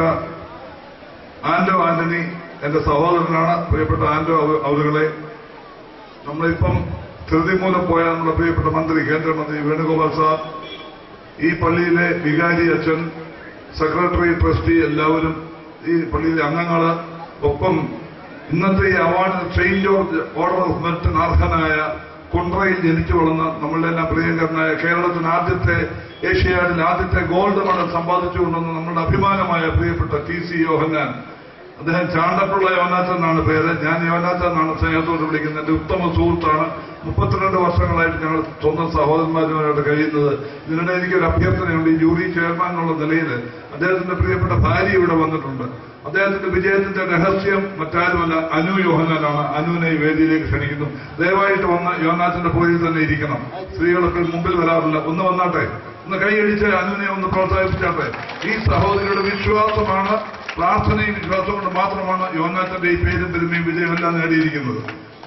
ആന്റോ ആന്റണി എന്റെ സഹോദരനാണ് പ്രിയപ്പെട്ട ആന്റോ അവ- അവരുകളെ നമ്മളിപ്പം ധൃതി മൂലം പോയ നമ്മുടെ പ്രിയപ്പെട്ട മന്ത്രി കേന്ദ്രമന്ത്രി വേണുഗോപാൽ സാർ ഈ പള്ളിയിലെ വികാരി അച്ഛൻ സെക്രട്ടറി ട്രസ്റ്റി എല്ലാവരും ഈ പള്ളിയിലെ അംഗങ്ങള് ഒപ്പം ഇന്നത്തെ ഈ award saint George order of മെറിറ്റിന് അർഹനായ കുണ്ട്രയിൽ ജനിച്ചു വളർന്ന നമ്മളുടെ എല്ലാം പ്രിയങ്കരനായ കേരളത്തിന് ആദ്യത്തെ ഏഷ്യാഡിൽ ആദ്യത്തെ ഗോൾഡ് മെഡൽ സമ്പാദിച്ചുകൊണ്ടുവന്ന നമ്മുടെ അഭിമാനമായ പ്രിയപ്പെട്ട ടി സി യോഹന്നാൻ അദ്ദേഹം ചാണ്ടപ്പുള്ള യോനാഥൻ എന്നാണ് പേര് ഞാൻ യോനാഥൻ എന്നാണ് സ്നേഹത്തോട് വിളിക്കുന്നത് എന്റെ ഉത്തമ സുഹൃത്താണ് മുപ്പത്തിരണ്ട് വർഷങ്ങളായിട്ട് ഞങ്ങൾ സ്വന്തം സഹോദരന്മാരുമായിട്ട് കഴിയുന്നത് ഇതിനിടെ എനിക്കൊരു അഭ്യർത്ഥനയുണ്ട് ഈ ജൂറി ചെയർമാൻ എന്നുള്ള നിലയിൽ അദ്ദേഹത്തിന്റെ പ്രിയപ്പെട്ട ഭാര്യ ഇവിടെ വന്നിട്ടുണ്ട് അദ്ദേഹത്തിന്റെ വിജയത്തിന്റെ രഹസ്യം മറ്റാരുമല്ല അനു യോഹനാനാണ് അനുവിനെ ഈ വേദിയിലേക്ക് ക്ഷണിക്കുന്നു ദയവായിട്ട് വന്ന് യോനാഥന്റെ പുറകിൽ തന്നെ ഇരിക്കണം സ്ത്രീകളൊക്കെ മുമ്പിൽ വരാറില്ല ഒന്ന് വന്നാട്ടെ ഒന്ന് കൈയടിച്ച് അനുവിനെ ഒന്ന് പ്രോത്സാഹിപ്പിച്ചാട്ടെ ഈ സഹോദരിയുടെ വിശ്വാസമാണ് പ്രാർത്ഥനയും വിശ്വാസം കൊണ്ട് മാത്രമാണ് യോനാഥന്റെ ഈ പേരും പെരുമയും വിജയമെല്ലാം നേടിയിരിക്കുന്നത്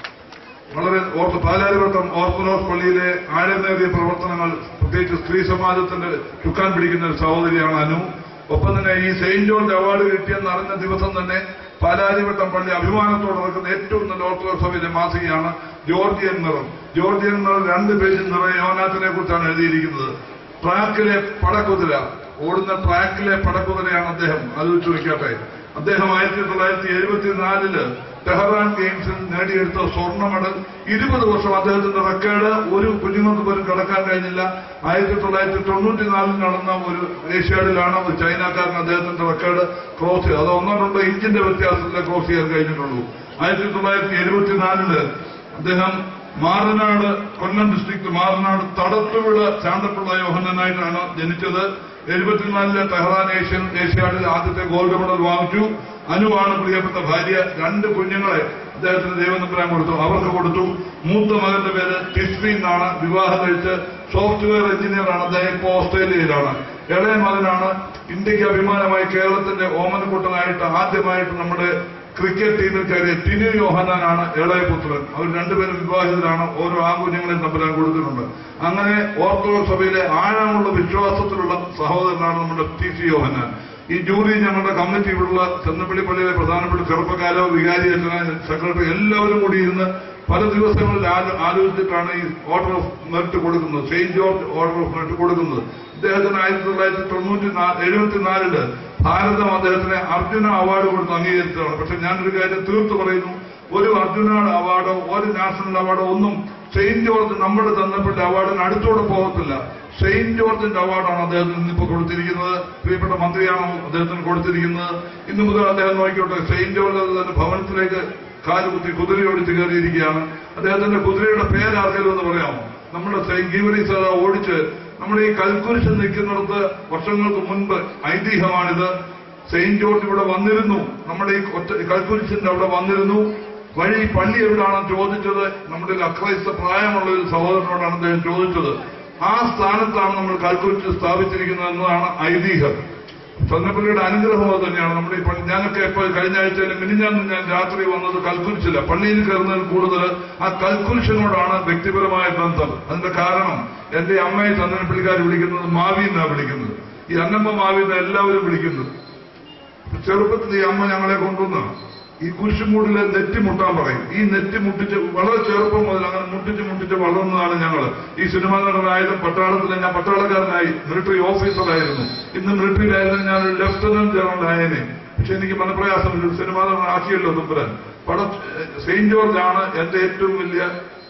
വളരെ ഓർത്ത് പാലാരിവട്ടം ഓർത്തഡോക്സ് പള്ളിയിലെ ആഴമേറിയ പ്രവർത്തനങ്ങൾ പ്രത്യേകിച്ച് സ്ത്രീ സമാജത്തിന്റെ ചുക്കാൻ പിടിക്കുന്ന ഒരു സഹോദരിയാണ് അനു ഒപ്പം തന്നെ ഈ സെയിന്റ് ജോർജ് അവാർഡ് കിട്ടിയെന്ന് അറിഞ്ഞ ദിവസം തന്നെ പാലാരിവട്ടം പള്ളി അഭിമാനത്തോടെ നടക്കുന്ന ഏറ്റവും നല്ല ഓർത്തഡോക്സ് സഭയിലെ മാസികയാണ് ജോർജിയൻ നിറം ജോർജിയൻ നിറം രണ്ട് പേജിൽ നിറയെ യോനാഥിനെ കുറിച്ചാണ് എഴുതിയിരിക്കുന്നത് ട്രാക്കിലെ പടക്കുതിര ഓടുന്ന ട്രാക്കിലെ പടക്കുതിരയാണ് അദ്ദേഹം ആലോചിച്ച് വയ്ക്കട്ടെ അദ്ദേഹം ആയിരത്തി തൊള്ളായിരത്തി എഴുപത്തിനാലില് ടെഹ്റാൻ ഗെയിംസിൽ നേടിയെടുത്ത സ്വർണ്ണ മെഡൽ ഇരുപത് വർഷം അദ്ദേഹത്തിന്റെ റെക്കോർഡ് ഒരു കുഞ്ഞുങ്ങൾക്ക് പോലും കടക്കാൻ കഴിഞ്ഞില്ല ആയിരത്തി തൊള്ളായിരത്തി തൊണ്ണൂറ്റിനാലിൽ നടന്ന ഒരു ഏഷ്യാഡിലാണ് ഒരു ചൈനക്കാരൻ അദ്ദേഹത്തിന്റെ റെക്കോർഡ് ക്രോസ് ചെയ്തത് അത് ഒന്നോ രണ്ടോ ഇഞ്ചിന്റെ വ്യത്യാസത്തിലെ ക്രോസ് ചെയ്യാൻ കഴിഞ്ഞിട്ടുള്ളൂ ആയിരത്തി തൊള്ളായിരത്തി എഴുപത്തിനാലില് അദ്ദേഹം മാറനാട് കൊല്ലം ഡിസ്ട്രിക്ട് മാറനാട് തടത്തുവിട ചാണ്ടപ്പിള്ള യോഹന്നനായിട്ടാണ് ജനിച്ചത് എഴുപത്തിനാലിലെ ടെഹ്റാൻ ഏഷ്യൻ ഏഷ്യാഡിൽ ആദ്യത്തെ ഗോൾഡ് മെഡൽ വാങ്ങിച്ചു അനുവാണ് പ്രിയപ്പെട്ട ഭാര്യ രണ്ട് കുഞ്ഞുങ്ങളെ അദ്ദേഹത്തിന് ദൈവനമ്പരാൻ കൊടുത്തു അവർക്ക് കൊടുത്തു മൂത്ത മകന്റെ പേര് ടിസ്ബി എന്നാണ് വിവാഹം കഴിച്ച് സോഫ്റ്റ്വെയർ എഞ്ചിനീയറാണ് അദ്ദേഹം ഇപ്പോൾ ഓസ്ട്രേലിയയിലാണ് ഇളയ മകനാണ് ഇന്ത്യക്ക് അഭിമാനമായി കേരളത്തിന്റെ ഓമനക്കുട്ടനായിട്ട് ആദ്യമായിട്ട് നമ്മുടെ ക്രിക്കറ്റ് ടീമിൽ കയറിയ ടിനു യോഹനാനാണ് ഇളയ പുത്രൻ അവർ രണ്ടുപേരും വിവാഹിതരാണ് ഓരോ ആൺകുഞ്ഞുങ്ങളെയും തമ്പരാൻ കൊടുത്തിട്ടുണ്ട് അങ്ങനെ ഓർത്തഡോക്സ് സഭയിലെ ആഴമുള്ള വിശ്വാസത്തിലുള്ള സഹോദരനാണ് നമ്മുടെ ടി സി യോഹനാൻ ഈ ജൂറി ഞങ്ങളുടെ കമ്മിറ്റി ഇവിടുള്ള ചെന്നപ്പള്ളി പള്ളിയിലെ പ്രധാനപ്പെട്ട ചെറുപ്പക്കാരോ വികാരി അച്ഛനോ സെക്രട്ടറി എല്ലാവരും കൂടി ഇരുന്ന് പല ദിവസങ്ങളിൽ ആലോ- ആലോചിച്ചിട്ടാണ് ഈ ഓർഡർ ഓഫ് മെറിറ്റ് കൊടുക്കുന്നത് saint George order of merit കൊടുക്കുന്നത് ഇദ്ദേഹത്തിന് ആയിരത്തി തൊള്ളായിരത്തി തൊണ്ണൂറ്റി എഴുപത്തിനാലില് ഭാരതം അദ്ദേഹത്തിന് അർജുന അവാർഡ് കൊടുത്ത് അംഗീകരിച്ചതാണ് പക്ഷെ ഞാനൊരു കാര്യം തീർത്തു പറയുന്നു ഒരു അർജുന അവാർഡോ ഒരു നാഷണൽ അവാർഡോ ഒന്നും സെയിന്റ് ജോർജ് നമ്മൾ തന്നപ്പെട്ട അവാർഡിന് അടുത്തോടെ പോകത്തില്ല സെയിന്റ് ജോർജിന്റെ അവാർഡാണ് അദ്ദേഹത്തിന് ഇന്നിപ്പോ കൊടുത്തിരിക്കുന്നത് പ്രിയപ്പെട്ട മന്ത്രിയാണ് അദ്ദേഹത്തിന് കൊടുത്തിരിക്കുന്നത് ഇന്നു മുതൽ അദ്ദേഹം നോക്കിക്കോട്ടെ സെയിന്റ് ജോർജ് അദ്ദേഹത്തിന്റെ ഭവനത്തിലേക്ക് കാലുകുത്തി കുതിരയോടിച്ച് കയറിയിരിക്കുകയാണ് അദ്ദേഹത്തിന്റെ കുതിരയുടെ പേരാർക്കെങ്കിലും എന്ന് പറയാമോ നമ്മുടെ സെയിന്റ് ഗീവറി സാർ ഓടിച്ച് നമ്മുടെ ഈ കൽക്കുരിശ് നിൽക്കുന്നിടത്ത് വർഷങ്ങൾക്ക് മുൻപ് ഐതിഹ്യമാണിത് സെയിന്റ് ജോർജ് ഇവിടെ വന്നിരുന്നു നമ്മുടെ ഈ ഒറ്റ കൽക്കുരിശിന്റെ അവിടെ വന്നിരുന്നു വഴി പള്ളി എവിടാണെന്ന് ചോദിച്ചത് നമ്മുടെ ഒരു അക്രൈസ്ത പ്രായമുള്ള ഒരു സഹോദരനോടാണ് അദ്ദേഹം ചോദിച്ചത് ആ സ്ഥാനത്താണ് നമ്മൾ കൽക്കുരിശ് സ്ഥാപിച്ചിരിക്കുന്നത് എന്നതാണ് ഐതിഹ്യം ചന്ദ്രപ്പള്ളിയുടെ അനുഗ്രഹം അത് തന്നെയാണ് നമ്മുടെ ഈ പള്ളി ഞങ്ങൾക്ക് ഇപ്പോൾ കഴിഞ്ഞ ആഴ്ചയിൽ മിനിഞ്ഞാന്ന് ഞാൻ രാത്രി വന്നത് കൽക്കുരിശില്ല പള്ളിയിൽ കയറുന്നതിൽ കൂടുതൽ ആ കൽക്കുരിശിനോടാണ് വ്യക്തിപരമായ ബന്ധം അതിന്റെ കാരണം എന്റെ അമ്മയെ ചന്ദ്രപ്പള്ളിക്കാർ വിളിക്കുന്നത് മാവി എന്നാണ് വിളിക്കുന്നത് ഈ അന്നമ്മ മാവി എന്നാ എല്ലാവരും വിളിക്കുന്നത് ചെറുപ്പത്തിൽ ഈ അമ്മ ഞങ്ങളെ കൊണ്ടുവന്ന ഈ കുരിശുമൂടിലെ നെറ്റി മുട്ടാൻ പറയും ഈ നെറ്റി മുട്ടിച്ച് വളരെ ചെറുപ്പം മുതൽ അങ്ങനെ മുട്ടിച്ച് മുട്ടിച്ച് വളർന്നതാണ് ഞങ്ങൾ ഈ സിനിമാ നടനായാലും പട്ടാളത്തിൽ ഞാൻ പട്ടാളക്കാരനായി മിലിറ്ററി ഓഫീസറായിരുന്നു ഇന്ന് മിലിറ്ററിയിലായിരുന്നു ഞാൻ ഒരു ലെഫ്റ്റനന്റ് ജനറൽ ആയനെ പക്ഷെ എനിക്ക് മനപ്രയാസമില്ല സിനിമാ നടനാക്കിയല്ലോ തുമ്പരൻ പട സെയിന്റ് ജോർജ് ആണ് എന്റെ ഏറ്റവും വലിയ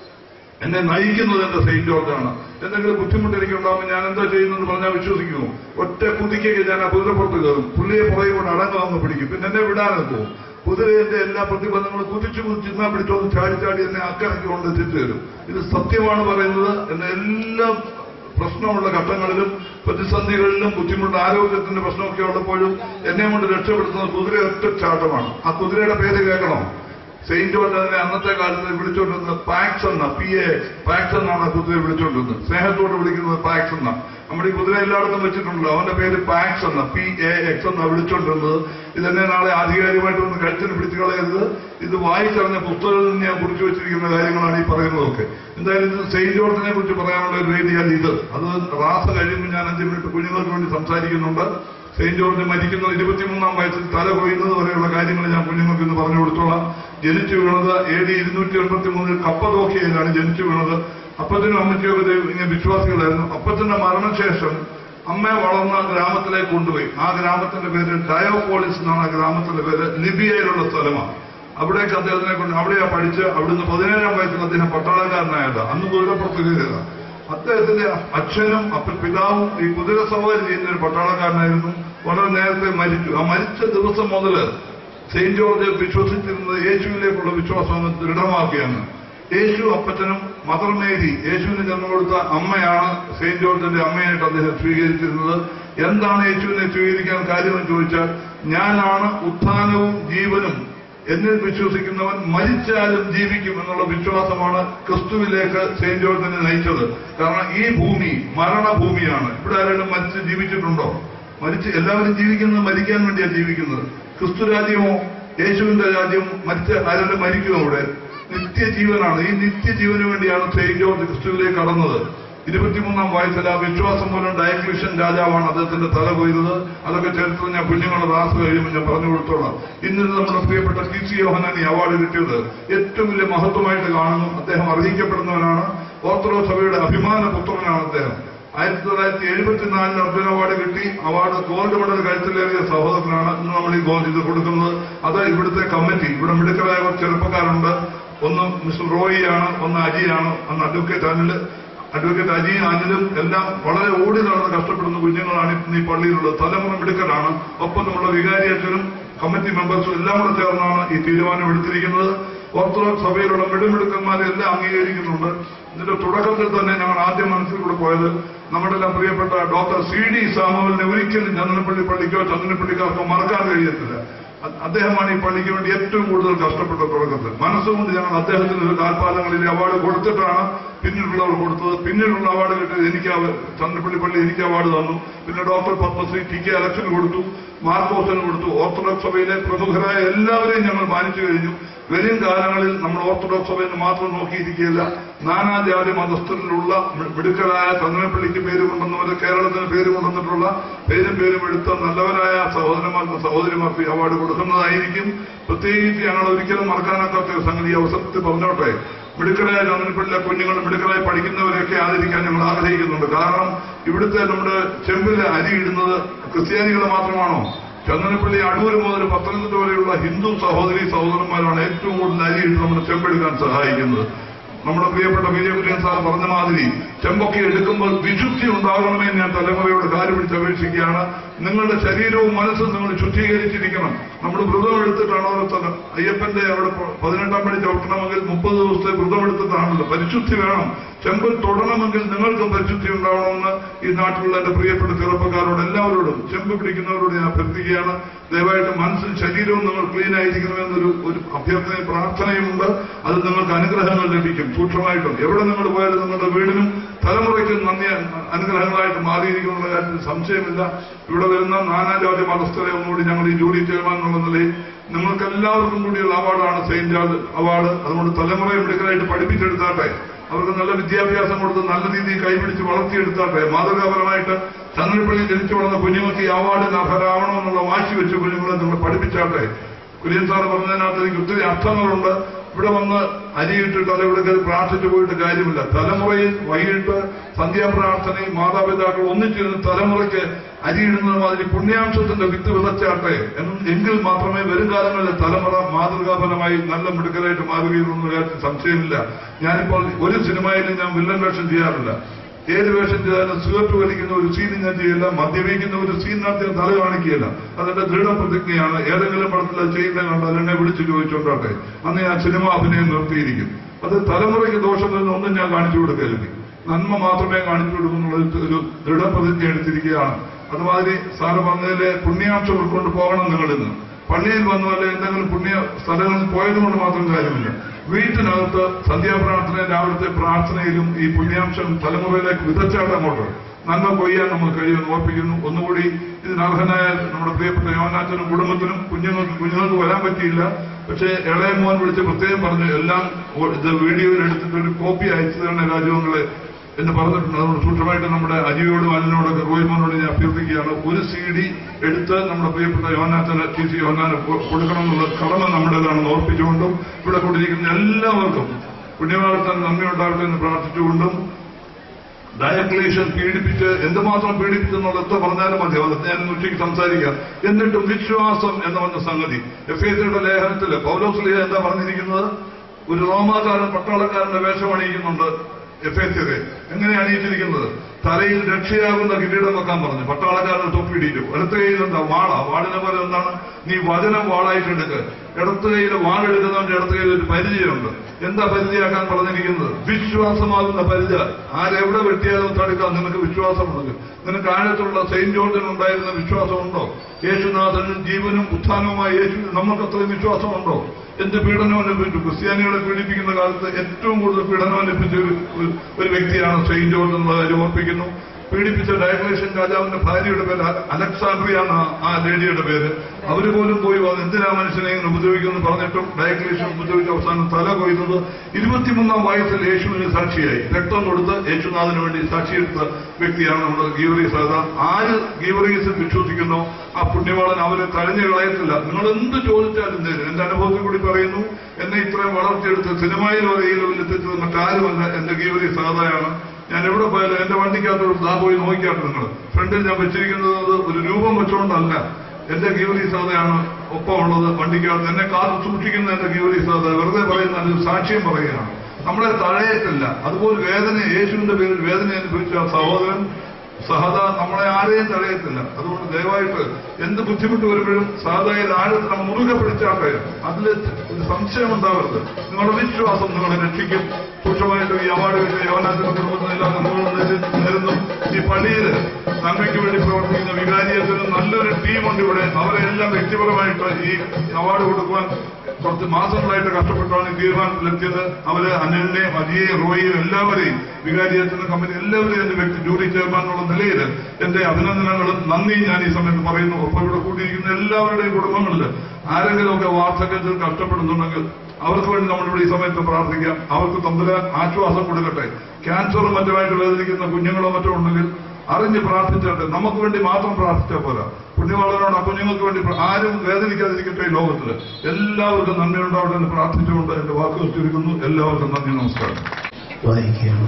എന്നെ നയിക്കുന്നത് എന്റെ സെയിന്റ് ജോർജാണ് എന്തെങ്കിലും ബുദ്ധിമുട്ട് എനിക്ക് ഉണ്ടാകുമ്പോൾ ഞാൻ എന്താ ചെയ്യുന്നത് പറഞ്ഞാൽ വിശ്വസിക്കുന്നു ഒറ്റ കുതിക്കൊക്കെ ഞാൻ ആ കുതിരപ്പുറത്ത് കയറും പുള്ളിയെ പുറകെ കൊണ്ട് അടങ്ങാമെന്ന് പിടിക്കും പിന്നെ എന്നെ വിടാനും പോകും കുതിരയുടെ എല്ലാ പ്രതിബന്ധങ്ങളും കുതിച്ചു കുതിച്ച് ഇന്നാ പിടിച്ചോന്ന് ചാടി ചാടി എന്നെ അക്കരയ്ക്ക് കൊണ്ട് എത്തിച്ചു തരും ഇത് സത്യമാണ് പറയുന്നത് എന്നെ എല്ലാ പ്രശ്നമുള്ള ഘട്ടങ്ങളിലും പ്രതിസന്ധികളിലും ബുദ്ധിമുട്ട് ആരോഗ്യത്തിന്റെ പ്രശ്നമൊക്കെ ഉള്ളപ്പോഴും എന്നെ കൊണ്ട് രക്ഷപ്പെടുത്തുന്ന കുതിര ഒറ്റ ചാട്ടമാണ് ആ കുതിരയുടെ പേര് കേൾക്കണോ സെയിന്റ് ജോർജ് അതിനെ അന്നത്തെ കാലത്ത് വിളിച്ചുകൊണ്ടിരുന്നത് പാക്സ് എന്ന പി എ പാക്സ് എന്നാണ് ആ കുതിരയെ വിളിച്ചുകൊണ്ടിരുന്നത് സ്നേഹത്തോട് വിളിക്കുന്നത് പാക്സ് എന്ന നമ്മുടെ ഈ കുതിര എല്ലായിടത്തും വെച്ചിട്ടുണ്ടല്ലോ അവന്റെ പേര് പാക്സ് എന്ന പി എ എക്സ് എന്നാ വിളിച്ചുകൊണ്ടിരുന്നത് ഇതെന്നെ നാളെ ആധികാരികമായിട്ട് ഒന്ന് കഴുത്തിന് പിടിച്ചു കളയരുത് ഇത് വായിച്ചറിഞ്ഞ പുസ്തകത്തിൽ നിന്ന് ഞാൻ കുറിച്ചു വെച്ചിരിക്കുന്ന കാര്യങ്ങളാണ് ഈ പറയുന്നതൊക്കെ എന്തായാലും ഇത് സെയിന്റ് ജോർജിനെ കുറിച്ച് പറയാനുള്ള ഒരു വേദിയാണ് ഇത് അത് റാസ കഴിയുമ്പോൾ ഞാൻ അഞ്ച് മിനിറ്റ് കുഞ്ഞുങ്ങൾക്ക് വേണ്ടി സംസാരിക്കുന്നുണ്ട് സെയിന്റ് ജോർജ് മരിക്കുന്ന ഇരുപത്തിമൂന്നാം വയസ്സിൽ തല കൊയ്യുന്നത് വരെയുള്ള കാര്യങ്ങൾ ഞാൻ കുഞ്ഞുങ്ങൾക്ക് ഇന്ന് പറഞ്ഞു കൊടുത്തോളാം ജനിച്ചു വീണത് എ ഡി ഇരുന്നൂറ്റി എൺപത്തി മൂന്നിൽ കപ്പതോക്കിയയിലാണ് ജനിച്ചു വീണത് അപ്പത്തിനും അമ്മയ്ക്കൊക്കെ ദൈവം ഇങ്ങനെ വിശ്വാസികളായിരുന്നു അപ്പത്തിന്റെ മരണശേഷം അമ്മയെ വളർന്ന ഗ്രാമത്തിലേക്ക് കൊണ്ടുപോയി ആ ഗ്രാമത്തിന്റെ പേര് ഡയോപോളിസ് എന്നാണ് ആ ഗ്രാമത്തിന്റെ പേര് ലിബിയയിലുള്ള സ്ഥലമാണ് അവിടേക്ക് അദ്ദേഹത്തിനെ കൊണ്ട് അവിടെയാ പഠിച്ച് അവിടുന്ന് പതിനേഴാം വയസ്സിൽ അദ്ദേഹം പട്ടാളക്കാരനായത് അന്ന് കുതിരപ്പുറത്തുകയില്ല അദ്ദേഹത്തിന്റെ അച്ഛനും അപ്പൻ പിതാവും ഈ കുതിര സവാരി ചെയ്യുന്ന ഒരു പട്ടാളക്കാരനായിരുന്നു വളരെ നേരത്തെ മരിച്ചു ആ മരിച്ച ദിവസം മുതൽ സെയിന്റ് ജോർജ് വിശ്വസിച്ചിരുന്നത് യേശുവിലേക്കുള്ള വിശ്വാസം അങ്ങ് ദൃഢമാക്കിയാണ് യേശു അപ്പച്ചനും മദർ മേരി യേശുവിന് ജന്മം കൊടുത്ത അമ്മയാണ് സെയിന്റ് ജോർജിന്റെ അമ്മയായിട്ട് അദ്ദേഹം സ്വീകരിച്ചിരുന്നത് എന്താണ് യേശുവിനെ സ്വീകരിക്കാൻ കാര്യമെന്ന് ചോദിച്ചാൽ ഞാനാണ് ഉത്ഥാനവും ജീവനും എന്നിൽ വിശ്വസിക്കുന്നവൻ മരിച്ചാലും ജീവിക്കും എന്നുള്ള വിശ്വാസമാണ് ക്രിസ്തുവിലേക്ക് സെയിന്റ് ജോർജിനെ നയിച്ചത് കാരണം ഈ ഭൂമി മരണഭൂമിയാണ് ഇവിടെ ആരെങ്കിലും മരിച്ച് ജീവിച്ചിട്ടുണ്ടോ മരിച്ച് എല്ലാവരും ജീവിക്കുന്നത് മരിക്കാൻ വേണ്ടിയാണ് ജീവിക്കുന്നത് ക്രിസ്തു രാജ്യമോ യേശുവിന്റെ രാജ്യം മരിച്ച ആരെങ്കിലും മരിക്കുമോ ഇവിടെ നിത്യജീവനാണ് ഈ നിത്യജീവന് വേണ്ടിയാണ് സെയിന്റ് ജോർജ് ക്രിസ്തുവിലേക്ക് കടന്നത് ഇരുപത്തിമൂന്നാം വയസ്സിൽ ആ വിശ്വാസം മൂലം ഡയക്ലീഷ്യൻ രാജാവാണ് അദ്ദേഹത്തിന്റെ തല കൊയ്തത് അതൊക്കെ ചരിത്രം ഞാൻ കുഞ്ഞുങ്ങളുടെ ക്ലാസ് കഴിയുമ്പോൾ ഞാൻ പറഞ്ഞു കൊടുത്തോളാം ഇന്നിത് നമ്മുടെ പ്രിയപ്പെട്ട പി സി യോഹനാൻ ഈ അവാർഡ് കിട്ടിയത് ഏറ്റവും വലിയ മഹത്വമായിട്ട് കാണുന്നു അദ്ദേഹം അർഹിക്കപ്പെടുന്നവനാണ് ഓർത്തഡോക്സ് സഭയുടെ അഭിമാന പുത്രനാണ് അദ്ദേഹം ആയിരത്തി തൊള്ളായിരത്തി എഴുപത്തിനാലിന് അർജുന അവാർഡ് കിട്ടി അവാർഡ് ഗോൾഡ് മെഡൽ കഴുത്തിലേറിയ സഹോദരനാണ് ഇന്ന് നമ്മൾ ഈ ഗോൾഡ് ഇത് കൊടുക്കുന്നത് അത് ഇവിടുത്തെ കമ്മിറ്റി ഇവിടെ മിടുക്കരായ കുറച്ച് ചെറുപ്പക്കാരുണ്ട് ഒന്ന് മിസ്റ്റർ റോയിയാണ് ഒന്ന് അജിയാണ് ഒന്ന് അഡ്വക്കേറ്റ് അനിൽ അഡ്വക്കേറ്റ് അജി അനിലും എല്ലാം വളരെ ഓടി നടന്ന് കഷ്ടപ്പെടുന്ന കുഞ്ഞുങ്ങളാണ് ഇന്ന് ഈ പള്ളിയിലുള്ളത് തലമുറ മിടുക്കലാണ് ഒപ്പം നമ്മുടെ വികാരി അച്ഛനും കമ്മിറ്റി മെമ്പേഴ്സും എല്ലാം കൂടെ ചേർന്നാണ് ഈ തീരുമാനം എടുത്തിരിക്കുന്നത് ഓർത്തഡോക്സ് സഭയിലുള്ള മിടുമിടുക്കന്മാരെ എല്ലാം അംഗീകരിക്കുന്നുണ്ട് ഇതിന്റെ തുടക്കത്തിൽ തന്നെ ഞങ്ങൾ ആദ്യം മനസ്സിൽ കൂടെ പോയത് നമ്മുടെ എല്ലാം പ്രിയപ്പെട്ട ഡോക്ടർ സി ഡി സാമുവലിനെ ഒരിക്കലും ചന്ദനപ്പള്ളി പള്ളിക്കോ ചന്ദനപ്പള്ളിക്കാർക്കോ മറക്കാൻ കഴിയത്തില്ല അ- അദ്ദേഹമാണ് ഈ പള്ളിക്ക് വേണ്ടി ഏറ്റവും കൂടുതൽ കഷ്ടപ്പെട്ട തുടക്കത്തിൽ മനസ്സുകൊണ്ട് ഞങ്ങൾ അദ്ദേഹത്തിന് ഒരു കാൽപ്പാലങ്ങളിൽ അവാർഡ് കൊടുത്തിട്ടാണ് പിന്നീടുള്ളവർ കൊടുത്തത് പിന്നീടുള്ള അവാർഡ് കിട്ടിയത് എനിക്ക് അവ- ചന്ദ്രപ്പള്ളി പള്ളി എനിക്ക് അവാർഡ് തന്നു പിന്നെ ഡോക്ടർ പത്മശ്രീ ടി കെ അലക്സിന് കൊടുത്തു മാർക്കോസിന് കൊടുത്തു ഓർത്തഡോക്സ് സഭയിലെ പ്രമുഖരായ എല്ലാവരെയും ഞങ്ങൾ മാനിച്ചു കഴിഞ്ഞു വരും കാലങ്ങളിൽ നമ്മൾ ഓർത്തഡോക്സ് സഭയിൽ നിന്ന് മാത്രം നോക്കിയിരിക്കുകയില്ല നാനാജാതി മതസ്ഥരിലുള്ള മി- മിടുക്കരായ ചന്ദ്രപ്പള്ളിക്ക് പേര് കൊണ്ടുവന്നവര് കേരളത്തിന് പേര് കൊണ്ടുവന്നിട്ടുള്ള പേരും പേരും എടുത്ത നല്ലവരായ സഹോദരന്മാർക്ക് സഹോദരിമാർക്ക് ഈ അവാർഡ് കൊടുക്കുന്നതായിരിക്കും പ്രത്യേകിച്ച് ഞങ്ങൾ ഒരിക്കലും മറക്കാനാക്കാത്ത ഒരു സംഗതി ഈ അവസരത്തിൽ പറഞ്ഞോട്ടെ മിടുക്കരായ ചന്ദ്രപ്പള്ളിയിലെ കുഞ്ഞുങ്ങൾ മിടുക്കരായി പഠിക്കുന്നവരെയൊക്കെ ആദരിക്കാൻ ഞങ്ങൾ ആഗ്രഹിക്കുന്നുണ്ട് കാരണം ഇവിടുത്തെ നമ്മുടെ ചെമ്പിൽ അരി ഇടുന്നത് ക്രിസ്ത്യാനികൾ മാത്രമാണോ ചന്ദനപ്പള്ളി അടൂർ മുതൽ പത്തനംതിട്ട വരെയുള്ള ഹിന്ദു സഹോദരി സഹോദരന്മാരാണ് ഏറ്റവും കൂടുതൽ അരിയിട്ട് നമ്മുടെ ചെമ്പെടുക്കാൻ സഹായിക്കുന്നത് നമ്മുടെ പ്രിയപ്പെട്ട വിജയകുര്യൻ സാർ പറഞ്ഞ മാതിരി ചെമ്പൊക്കെ എടുക്കുമ്പോൾ വിശുദ്ധി ഉണ്ടാകണമേ എന്ന് ഞാൻ തലമുറയോട് കാല് പിടിച്ച് അപേക്ഷിക്കുകയാണ് നിങ്ങളുടെ ശരീരവും മനസ്സും നിങ്ങൾ ശുദ്ധീകരിച്ചിരിക്കണം നമ്മൾ വ്രതം എടുത്തിട്ടാണ് ഓരോരുത്തർ അയ്യപ്പന്റെ അവിടെ പ- പതിനെട്ടാം പടി ചവിട്ടണമെങ്കിൽ മുപ്പത് ദിവസത്തെ വ്രതം എടുത്തിട്ടാണല്ലോ പരിശുദ്ധി വേണം ചെമ്പിൽ തൊടണമെങ്കിൽ നിങ്ങൾക്ക് പരിശുദ്ധി ഉണ്ടാവണമെന്ന് ഈ നാട്ടിലുള്ള എന്റെ പ്രിയപ്പെട്ട ചെറുപ്പക്കാരോട് എല്ലാവരോടും ചെമ്പ് പിടിക്കുന്നവരോട് ഞാൻ അഭ്യർത്ഥിക്കുകയാണ് ദയവായിട്ട് മനസ്സും ശരീരവും നിങ്ങൾ ക്ലീൻ ആയിരിക്കണമെന്നൊരു ഒരു അഭ്യർത്ഥനയും പ്രാർത്ഥനയുമുണ്ട് അത് നിങ്ങൾക്ക് അനുഗ്രഹങ്ങൾ ലഭിക്കും സൂക്ഷ്മമായിട്ടും എവിടെ നിങ്ങൾ പോയാലും നിങ്ങളുടെ വീടിനും തലമുറയ്ക്കും നന്ദി അനുഗ്രഹങ്ങളായിട്ട് മാറിയിരിക്കുന്നുള്ള കാര്യത്തിൽ സംശയമില്ല ഇവിടെ വരുന്ന നാനാജാതി മതസ്ഥരെ ഒന്നുകൂടി ഞങ്ങൾ ഈ ജോലി ചെയർമാൻ എന്നുള്ള നിലയിൽ നിങ്ങൾക്ക് എല്ലാവർക്കും കൂടിയുള്ള അവാർഡാണ് സെയിന്റ് ജോർജ് അവാർഡ് അതുകൊണ്ട് തലമുറയെ മിടുക്കലായിട്ട് പഠിപ്പിച്ചെടുത്താട്ടെ അവർക്ക് നല്ല വിദ്യാഭ്യാസം കൊടുത്ത് നല്ല രീതിയിൽ കൈപിടിച്ച് വളർത്തിയെടുത്താട്ടെ മാതൃകാപരമായിട്ട് ചന്ദ്രപ്പള്ളി ജനിച്ചു വളർന്ന കുഞ്ഞുങ്ങൾക്ക് ഈ അവാർഡിന് അർഹരാവണമെന്നുള്ള വാശി വെച്ച് കുഞ്ഞുങ്ങളെ നിങ്ങൾ പഠിപ്പിച്ചാട്ടെ കുര്യൻ സാർ പറഞ്ഞതിനകത്ത് എനിക്ക് ഒത്തിരി അർത്ഥങ്ങളുണ്ട് ഇവിടെ വന്ന് അരിയിട്ടിട്ട് അത് ഇവിടെ കയറി പ്രാർത്ഥിച്ചു പോയിട്ട് കാര്യമില്ല തലമുറയിൽ വൈകിട്ട് സന്ധ്യാപ്രാർത്ഥനയും മാതാപിതാക്കൾ ഒന്നിച്ചിരുന്ന് തലമുറയ്ക്ക് അരിയിടുന്നത് മാതിരി പുണ്യാംശത്തിന്റെ വിത്ത് വിതച്ചാട്ടെ എന്ന് എങ്കിൽ മാത്രമേ വരും കാലങ്ങളിൽ തലമുറ മാതൃകാപരമായി നല്ല മിടുക്കലായിട്ട് മാറുകയുള്ളൂ എന്ന കാര്യത്തിൽ സംശയമില്ല ഞാനിപ്പോൾ ഒരു സിനിമയിലും ഞാൻ വില്ലൻ വേഷം ചെയ്യാറില്ല ഏത് വേഷം ചെയ്താലും സിഗരറ്റ് വലിക്കുന്ന ഒരു സീൻ ഞാൻ ചെയ്യില്ല മദ്യപിക്കുന്ന ഒരു സീനിനകത്ത് ഞാൻ തല കാണിക്കുകയില്ല അതെന്റെ ദൃഢപ്രതിജ്ഞയാണ് ഏതെങ്കിലും പടത്തിൽ അത് ചെയ്യുന്നത് കണ്ടാൽ എന്നെ വിളിച്ചു ചോദിച്ചോട്ടെ അന്ന് ഞാൻ സിനിമ അഭിനയം നിർത്തിയിരിക്കും അത് തലമുറയ്ക്ക് ദോഷം വരുന്ന ഒന്നും ഞാൻ കാണിച്ചു കൊടുക്കരുത് നന്മ മാത്രമേ കാണിച്ചു കൊടുക്കുന്നുള്ള ഒരു- ഒരു ദൃഢപ്രതിജ്ഞ എടുത്തിരിക്കുകയാണ് അതുമാതിരി സാറ് പറഞ്ഞതിലെ പുണ്യാംശം ഉൾക്കൊണ്ട് പോകണം നിങ്ങളിന്ന് പള്ളിയിൽ വന്നു അല്ലെ എന്തെങ്കിലും പുണ്യ സ്ഥലങ്ങളിൽ പോയത് കൊണ്ട് മാത്രം കാര്യമില്ല വീട്ടിനകത്ത് സന്ധ്യാപ്രാർത്ഥന രാവിലത്തെ പ്രാർത്ഥനയിലും ഈ പുണ്യാംശം തലമുറയിലേക്ക് വിതച്ചാട്ട് അങ്ങോട്ട് നന്മ കൊയ്യാൻ നമ്മൾ കഴിയുമെന്ന് ഓർപ്പിക്കുന്നു ഒന്നുകൂടി ഇതിനർഹനായ നമ്മുടെ പ്രിയപ്പെട്ട യോനാച്ചനും കുടുംബത്തിനും കുഞ്ഞുങ്ങൾക്ക് കുഞ്ഞുങ്ങൾക്ക് വരാൻ പറ്റിയില്ല പക്ഷേ ഇളയ മോൻ വിളിച്ച് പ്രത്യേകം പറഞ്ഞു എല്ലാം ഓ- ഇത് വീഡിയോയിൽ എടുത്തിട്ട് ഒരു കോപ്പി അയച്ചു തരണ രാജുവങ്ങളെ എന്ന് പറഞ്ഞിട്ടുണ്ട് അതുകൊണ്ട് സൂക്ഷ്മമായിട്ട് നമ്മുടെ അജിയോടും അലിനോടൊക്കെ റോയ്മോനോട് ഞാൻ അഭ്യർത്ഥിക്കുകയാണ് ഒരു സി ഡി എടുത്ത് നമ്മുടെ പ്രിയപ്പെട്ട യോനാഥന് ടി സി യോനാന് കൊ- കൊടുക്കണം എന്നുള്ള കടമ നമ്മുടേതാണെന്ന് ഓർപ്പിച്ചുകൊണ്ടും ഇവിടെ കൂടിയിരിക്കുന്ന എല്ലാവർക്കും പുണ്യവാർത്താൻ നന്ദി ഉണ്ടാകട്ടെ എന്ന് പ്രാർത്ഥിച്ചുകൊണ്ടും ഡയക്ലേഷൻ പീഡിപ്പിച്ച് എന്തുമാത്രം പീഡിപ്പിച്ചെന്നുള്ള എത്ര പറഞ്ഞാലും മതി അത് ഞാൻ ഇന്ന് ഉച്ചയ്ക്ക് സംസാരിക്കാം എന്നിട്ടും വിശ്വാസം എന്ന് പറഞ്ഞ സംഗതി എഫ് എ സിയുടെ ലേഖനത്തിൽ പൗലോസ്ലിഹ എന്താ പറഞ്ഞിരിക്കുന്നത് ഒരു റോമാകാരൻ പട്ടാളക്കാരന്റെ വേഷം അണിയിക്കുന്നുണ്ട് എഫ് എ സിയെ എങ്ങനെ അണിയിച്ചിരിക്കുന്നത് തലയിൽ രക്ഷയാകുന്ന കിരീടം വെക്കാൻ പറഞ്ഞു പട്ടാളക്കാരൻ തൊപ്പിടിയിട്ടു ഇടത്ത കയ്യിൽ എന്താ വാള വാളിനെ പോലെ എന്താണ് നീ വചനം വാളായിട്ട് എടുക്ക് ഇടത്ത കയ്യിൽ വാളെടുക്കുന്നവന്റെ ഇടത്ത കയ്യിൽ ഒരു പരിചയമുണ്ട് എന്താ പരിചയമാക്കാൻ പറഞ്ഞിരിക്കുന്നത് വിശ്വാസമാകുന്ന പരിചയ ആരെവിടെ വെട്ടിയാലും തടുക്കാൻ നിനക്ക് വിശ്വാസമുണ്ട് നിനക്ക് ആഴത്തുള്ള സെയിന്റ് ജോർജിന് ഉണ്ടായിരുന്ന വിശ്വാസമുണ്ടോ യേശുനാഥനും ജീവനും ഉത്ഥാനവുമായ യേശു നമുക്ക് അത്രയും വിശ്വാസമുണ്ടോ എന്ത് പീഡനം അനുഭവിച്ചു ക്രിസ്ത്യാനികളെ പീഡിപ്പിക്കുന്ന കാലത്ത് ഏറ്റവും കൂടുതൽ പീഡനം അനുഭവിച്ച ഒരു ഒരു- ഒരു വ്യക്തിയാണ് സെയിന്റ് ജോർജ് എന്ന കാര്യം ഓർപ്പിക്കുന്നു പീഡിപ്പിച്ച ഡയക്ലേഷൻ രാജാവിന്റെ ഭാര്യയുടെ പേര് അ- അലക്സാണ്ട്രിയ എന്ന ആ ലേഡിയുടെ പേര് അവര് പോലും പോയി വന്ന് എന്തിനാ മനുഷ്യനെ ഇങ്ങനെ ഉപദ്രവിക്കുമെന്ന് പറഞ്ഞിട്ടും ഡയക്ലേഷൻ ഉപദ്രവിച്ച അവസാനം തല കൊയ്തത് ഇരുപത്തിമൂന്നാം വയസ്സിൽ യേശുവിന് സാക്ഷിയായി രക്തം കൊടുത്ത് യേശുനാഥന് വേണ്ടി സാക്ഷിയെടുത്ത വ്യക്തിയാണ് നമ്മുടെ ഗീവറീസ് അതാ ആര് ഗീവറീസിൽ വിശ്വസിക്കുന്നോ ആ പുണ്യവാളൻ അവരെ തഴഞ്ഞു കളയത്തില്ല നിങ്ങൾ എന്ത് ചോദിച്ചാലും തരും എന്റെ അനുഭവത്തിൽ കൂടി പറയുന്നു എന്നെ ഇത്രയും വളർത്തിയെടുത്ത് സിനിമയിൽ വരെ ഈ ലെവലിൽ എത്തിച്ചത് മറ്റാരുമല്ല എന്റെ ഗീവറി സാധായാണ് ഞാൻ എവിടെ പോയാലും എന്റെ വണ്ടിക്കകത്ത് ദാ പോയി നോക്കിയാട്ട് നിങ്ങൾ ഫ്രണ്ടിൽ ഞാൻ വെച്ചിരിക്കുന്നത് ഒരു രൂപം വെച്ചുകൊണ്ടല്ല എന്റെ ഗീവറി സാധയാണ് ഒപ്പമുള്ളത് വണ്ടിക്കകത്ത് എന്നെ കാത്തു സൂക്ഷിക്കുന്ന എന്റെ ഗീവറി സാധ വെറുതെ പറയുന്ന ഒരു സാക്ഷ്യം പറയുകയാണ് നമ്മളെ തഴയത്തില്ല അതുപോലെ വേദന യേശുവിന്റെ പേരിൽ വേദന അനുഭവിച്ച ആ സഹോദരൻ സഹത നമ്മളെ ആരെയും തടയത്തില്ല അതുകൊണ്ട് ദയവായിട്ട് എന്ത് ബുദ്ധിമുട്ട് വരുമ്പോഴും സാധാരണ ആഴത്തിൽ നമ്മൾ മുറുകെ പിടിച്ചാട്ടെ അതിൽ ഒരു സംശയം ഉണ്ടാവരുത് നിങ്ങളുടെ വിശ്വാസം നിങ്ങളെ രക്ഷിക്കും സൂക്ഷ്മമായിട്ട് ഈ അവാർഡ് കിട്ടിയ യോനാഥിന്റെ കുടുംബത്തിനെല്ലാം നമ്മൾ നേരുന്നു ഈ പള്ളിയിൽ നന്മയ്ക്ക് വേണ്ടി പ്രവർത്തിക്കുന്ന വികാരിയത്തിന് നല്ലൊരു ടീമുണ്ട് ഇവിടെ അവരെ എല്ലാം വ്യക്തിപരമായിട്ട് ഈ അവാർഡ് കൊടുക്കുവാൻ കുറച്ച് മാസങ്ങളായിട്ട് കഷ്ടപ്പെട്ടാണ് ഈ തീരുമാനത്തിലെത്തിയത് അവര് അനിലിനെ അജിയെ റോയിയെ എല്ലാവരെയും വികാരിയത്തിന് കമ്പനി എല്ലാവരെയും എന്റെ വ്യക്തി ജൂറി ചെയർമാൻ എന്നുള്ള നിലയിൽ എന്റെ അഭിനന്ദനങ്ങളും നന്ദിയും ഞാൻ ഈ സമയത്ത് പറയുന്നു ഒപ്പം ഇവിടെ കൂടിയിരിക്കുന്ന എല്ലാവരുടെയും കുടുംബങ്ങളിൽ ആരെങ്കിലുമൊക്കെ വാർദ്ധക്യത്തിൽ കഷ്ടപ്പെടുന്നുണ്ടെങ്കിൽ അവർക്ക് വേണ്ടി നമ്മളിവിടെ ഈ സമയത്ത് പ്രാർത്ഥിക്കാം അവർക്ക് തമ്പുരാൻ ആശ്വാസം കൊടുക്കട്ടെ ക്യാൻസറും മറ്റുമായിട്ട് വേദനിക്കുന്ന കുഞ്ഞുങ്ങളോ മറ്റോ ഉണ്ടെങ്കിൽ അറിഞ്ഞ് പ്രാർത്ഥിച്ചിട്ട് നമുക്ക് വേണ്ടി മാത്രം പ്രാർത്ഥിച്ചാൽ പോരാ പുണ്യവാളനോട് ആ കുഞ്ഞുങ്ങൾക്ക് വേണ്ടി പ്ര- ആരും വേദനിക്കാതിരിക്കട്ടെ ഈ ലോകത്തിൽ എല്ലാവർക്കും നന്ദിയുണ്ടാവട്ടെ എന്ന് പ്രാർത്ഥിച്ചുകൊണ്ട് എന്റെ വാക്കുകൾ ചുരുക്കുന്നു എല്ലാവർക്കും നന്ദി നമസ്കാരം വായിക്കുകയാണ്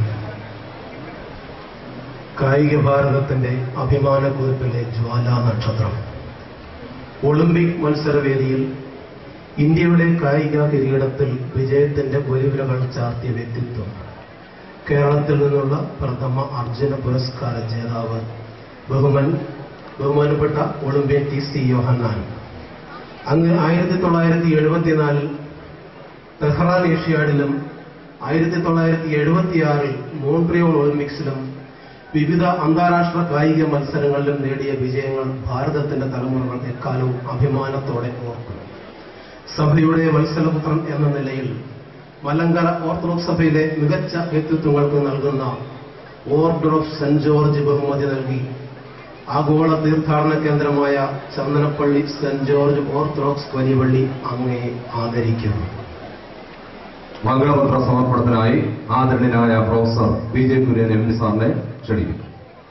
കായിക ഭാരതത്തിന്റെ അഭിമാന കുതിപ്പിലെ ജ്വാലാ നക്ഷത്രം ഒളിമ്പിക് മത്സരവേദിയിൽ ഇന്ത്യയുടെ കായിക കിരീടത്തിൽ വിജയത്തിന്റെ പൊലിവിലകൾ ചാർത്തിയ വ്യക്തിത്വം കേരളത്തിൽ നിന്നുള്ള പ്രഥമ അർജുന പുരസ്കാര ജേതാവ് ബഹുമൻ ബഹുമാനപ്പെട്ട ഒളിമ്പ്യൻ ടി സി യോഹന്നാൻ അങ്ങ് ആയിരത്തി തൊള്ളായിരത്തി എഴുപത്തിനാലിൽ തെഹ്റാൻ ഏഷ്യാഡിലും ആയിരത്തി തൊള്ളായിരത്തി എഴുപത്തിയാറിൽ മോൺട്രിയോൾ ഒളിമ്പിക്സിലും വിവിധ അന്താരാഷ്ട്ര കായിക മത്സരങ്ങളിലും നേടിയ വിജയങ്ങൾ ഭാരതത്തിന്റെ തലമുറകൾ എക്കാലവും അഭിമാനത്തോടെ ഓർക്കും സഭയുടെ വത്സലപുത്രൻ എന്ന നിലയിൽ മലങ്കര ഓർത്തഡോക്സ് സഭയിലെ മികച്ച വ്യക്തിത്വങ്ങൾക്ക് നൽകുന്ന ഓർഡർ ഓഫ് സെന്റ് ജോർജ് ബഹുമതി നൽകി ആഗോള തീർത്ഥാടന കേന്ദ്രമായ ചന്ദനപ്പള്ളി സെന്റ് ജോർജ് ഓർത്തഡോക്സ് വലിയപള്ളി അങ്ങയെ ആദരിക്കുന്നു മംഗളപത്ര സമർപ്പണത്തിനായി ആദരണീയനായ professor P J Kurian M P സാറിനെ ക്ഷണിക്കുന്നു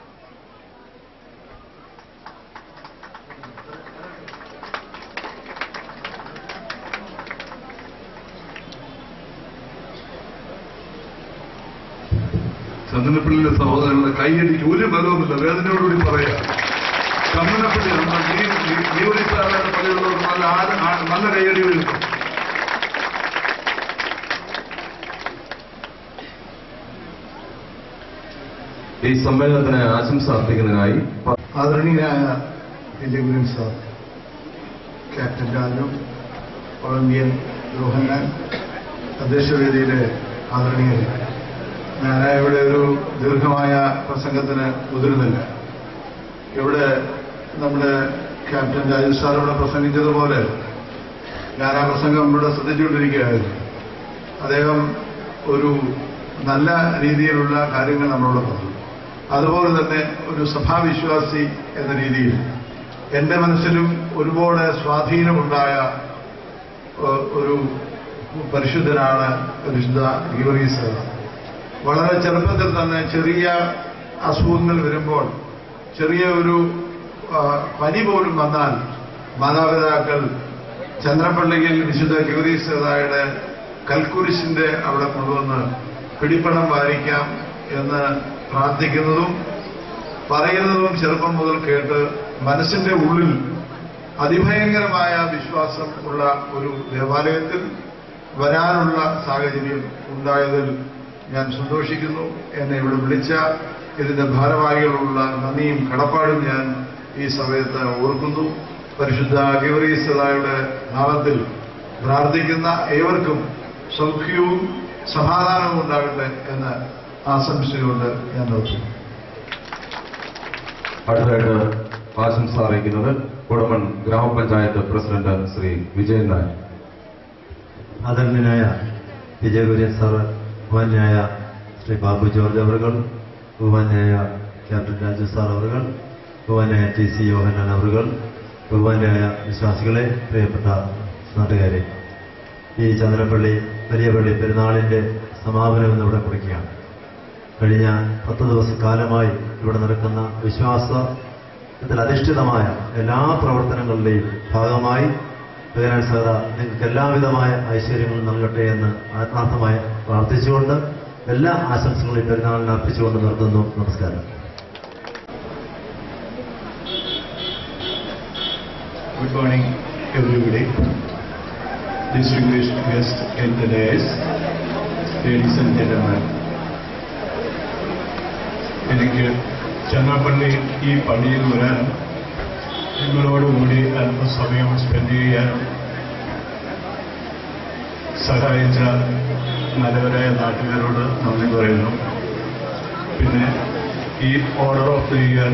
ചന്ദനപ്പള്ളിയിലെ സഹോദരങ്ങളുടെ കൈയടിക്ക് ഒരു ബലവുമില്ല വേദനയോടുകൂടി പറയാ ചന്ദനപ്പള്ളി നമ്മുടെ ജീവനിച്ചാരുടെ പള്ളിയുള്ളവർക്ക് നല്ല ആര് ആ- നല്ല കൈയടി വരും ഈ സമ്മേളനത്തിന് ആശംസ അർപ്പിക്കുന്നതിനായി പ- ആദരണീയനായ വിജയഗുരൻ sir captain Raju Olympian Yohannan അധ്യക്ഷവേദിയിലെ ആദരണീയൻ ഞാൻ ഇവിടെ ഒരു ദീർഘമായ പ്രസംഗത്തിന് മുതിരുന്നില്ല ഇവിടെ നമ്മുടെ ക്യാപ്റ്റൻ രാജു സാർ ഇവിടെ പ്രസംഗിച്ചതുപോലെ ഞാൻ ആ പ്രസംഗം ഇവിടെ ശ്രദ്ധിച്ചുകൊണ്ടിരിക്കുകയായിരുന്നു അദ്ദേഹം ഒരു നല്ല രീതിയിലുള്ള കാര്യങ്ങൾ നമ്മളോട് പറഞ്ഞു അതുപോലെ തന്നെ ഒരു സഭാവിശ്വാസി എന്ന രീതിയിൽ എന്റെ മനസ്സിലും ഒരുപാട് സ്വാധീനമുണ്ടായ ഏഹ്, ഒരു പരിശുദ്ധനാണ് വിശുദ്ധ ഗീവറീസ് വളരെ ചെറുപ്പത്തിൽ തന്നെ ചെറിയ അസുഖങ്ങൾ വരുമ്പോൾ ചെറിയ ഒരു ആ, പനി പോലും വന്നാൽ മാതാപിതാക്കൾ ചന്ദ്രപ്പള്ളിയിൽ വിശുദ്ധ ഗൗരീസതായുടെ കൽക്കുരിശിന്റെ അവിടെ കൊണ്ടുവന്ന് പിടിപ്പണം വാരിക്കാം എന്ന് പ്രാർത്ഥിക്കുന്നതും പറയുന്നതും ചെറുപ്പം മുതൽ കേട്ട് മനസ്സിന്റെ ഉള്ളിൽ അതിഭയങ്കരമായ വിശ്വാസം ഉള്ള ഒരു ദേവാലയത്തിൽ വരാനുള്ള സാഹചര്യം ഉണ്ടായതിൽ ഞാൻ സന്തോഷിക്കുന്നു എന്നെ ഇവിടെ വിളിച്ച ഇതിന്റെ ഭാരവാഹികളുള്ള നന്ദിയും കടപ്പാടും ഞാൻ ഈ സമയത്ത് ഓർക്കുന്നു പരിശുദ്ധ ഗൗരീസതായുടെ നാമത്തിൽ പ്രാർത്ഥിക്കുന്ന ഏവർക്കും സൗഖ്യവും സമാധാനവും ഉണ്ടാകട്ടെ എന്ന് ആശംസിച്ചുകൊണ്ട് ഞാൻ നിർത്തുന്നു അടുത്തതായിട്ട് ആശംസ അറിയിക്കുന്നത് കുടമൺ ഗ്രാമപഞ്ചായത്ത് പ്രസിഡന്റ് ശ്രീ വിജയൻ നായർ ആദരണീയനായ വിജയകുര്യൻ സാർ ബഹുമാന്യായ ശ്രീ ബാബു ജോർജ് അവറുകൾ ബഹുമാന്യായ ക്യാപ്റ്റൻ രാജു സാർ അവറുകൾ ബഹുമാന്യായ ടി സി യോഹനാൻ അവറുകൾ ബഹുമാന്യായ വിശ്വാസികളെ പ്രിയപ്പെട്ട നാട്ടുകാരെ ഈ ചന്ദ്രപ്പള്ളി വലിയ പള്ളി പെരുന്നാളിന്റെ സമാപനം ഇന്നിവിടെ കുറിക്കുകയാണ് കഴിഞ്ഞ പത്ത് ദിവസക്കാലമായി ഇവിടെ നടക്കുന്ന വിശ്വാസത്തിൽ അധിഷ്ഠിതമായ എല്ലാ പ്രവർത്തനങ്ങളുടെയും ഭാഗമായി ബഹരാൻ സഹത നിങ്ങൾക്ക് എല്ലാവിധമായ ഐശ്വര്യങ്ങളും നൽകട്ടെ എന്ന് ആത്മാർത്ഥമായി പ്രാർത്ഥിച്ചുകൊണ്ട് എല്ലാ ആശംസകളും ഈ പെരുന്നാളിന് അർപ്പിച്ചുകൊണ്ട് നിർത്തുന്നു നമസ്കാരം Good morning, everybody. Distinguished guests and the dais, ladies and gentlemen. എനിക്ക് ചങ്ങപ്പള്ളി ഈ പള്ളിയിൽ വരാനും നിങ്ങളോടുകൂടി അല്പസമയം സ്പെൻഡ് ചെയ്യാനും സഹായിച്ച നല്ലവരായ നാട്ടുകാരോട് നന്ദി പറയുന്നു പിന്നെ ഈ ഓർഡർ ഓഫ് ദി ഇയർ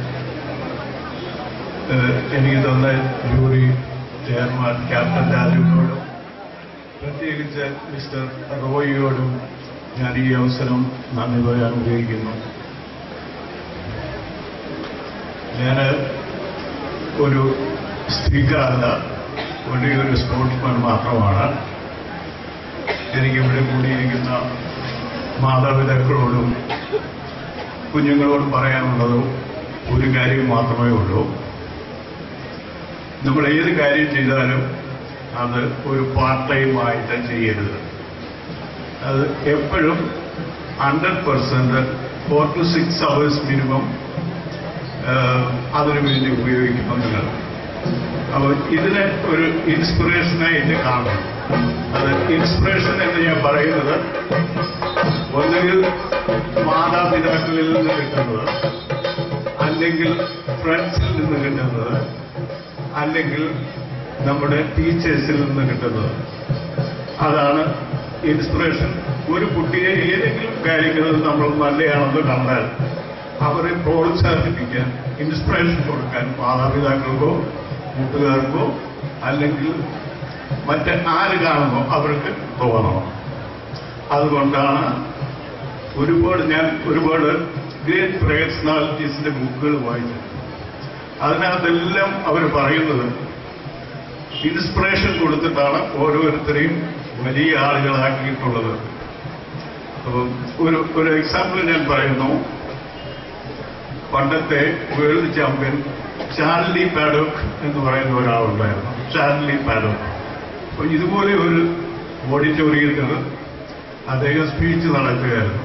ഏഹ് എനിക്ക് തന്ന ജൂറി ചെയർമാൻ ക്യാപ്റ്റൻ രാജുവിനോടും പ്രത്യേകിച്ച് മിസ്റ്റർ റോയിയോടും ഞാൻ ഈ അവസരം നന്ദി പറയാൻ ഉപയോഗിക്കുന്നു ഞാൻ ഒരു സ്ത്രീക്കാരല്ല വലിയൊരു സ്പോർട്സ്മാൻ മാത്രമാണ് എനിക്കിവിടെ കൂടിയിരിക്കുന്ന മാതാപിതാക്കളോടും കുഞ്ഞുങ്ങളോടും പറയാനുള്ളത് ഒരു കാര്യം മാത്രമേ ഉള്ളൂ നമ്മൾ ഏത് കാര്യം ചെയ്താലും അത് ഒരു പാർട്ട് ടൈം ആയിട്ട് ചെയ്യരുത് അത് എപ്പോഴും hundred percent four to six hours minimum അതിനു വേണ്ടി ഉപയോഗിക്കണം നിങ്ങൾ അപ്പോൾ ഇതിനെ ഒരു ഇൻസ്പിറേഷനായിട്ട് കാണണം അത് ഇൻസ്പിറേഷൻ എന്ന് ഞാൻ പറയുന്നത് ഒന്നുകിൽ മാതാപിതാക്കളിൽ നിന്ന് കിട്ടുന്നത് അല്ലെങ്കിൽ ഫ്രണ്ട്സിൽ നിന്ന് കിട്ടുന്നത് അല്ലെങ്കിൽ നമ്മുടെ ടീച്ചേഴ്സിൽ നിന്ന് കിട്ടുന്നത് അതാണ് ഇൻസ്പിറേഷൻ ഒരു കുട്ടിയെ ഏതെങ്കിലും കാര്യങ്ങളിൽ നമ്മൾ നല്ലതാണെന്ന് കണ്ടാൽ അവരെ പ്രോത്സാഹിപ്പിക്കാൻ ഇൻസ്പിറേഷൻ കൊടുക്കാൻ മാതാപിതാക്കൾക്കോ കൂട്ടുകാർക്കോ അല്ലെങ്കിൽ മറ്റ് ആര് കാണുന്നോ അവർക്ക് തോന്നണം അതുകൊണ്ടാണ് ഒരുപാട് ഞാൻ ഒരുപാട് ഗ്രേറ്റ് പേഴ്സണാലിറ്റീസിന്റെ ബുക്കുകൾ വായിച്ചു അതിനകത്തെല്ലാം അവർ പറയുന്നത് ഇൻസ്പിറേഷൻ കൊടുത്തിട്ടാണ് ഓരോരുത്തരെയും വലിയ ആളുകളാക്കിയിട്ടുള്ളത് അപ്പം ഒരു ഒരു എക്സാമ്പിൾ ഞാൻ പറയുന്നു പണ്ടത്തെ വേൾഡ് ചാമ്പ്യൻ ചാർലി പാഡോക്ക് എന്ന് പറയുന്ന ഒരാളുണ്ടായിരുന്നു ചാർലി പാഡോക്ക് അപ്പൊ ഇതുപോലെ ഒരു ഓഡിറ്റോറിയത്തിൽ അദ്ദേഹം സ്പീച്ച് നടത്തുകയായിരുന്നു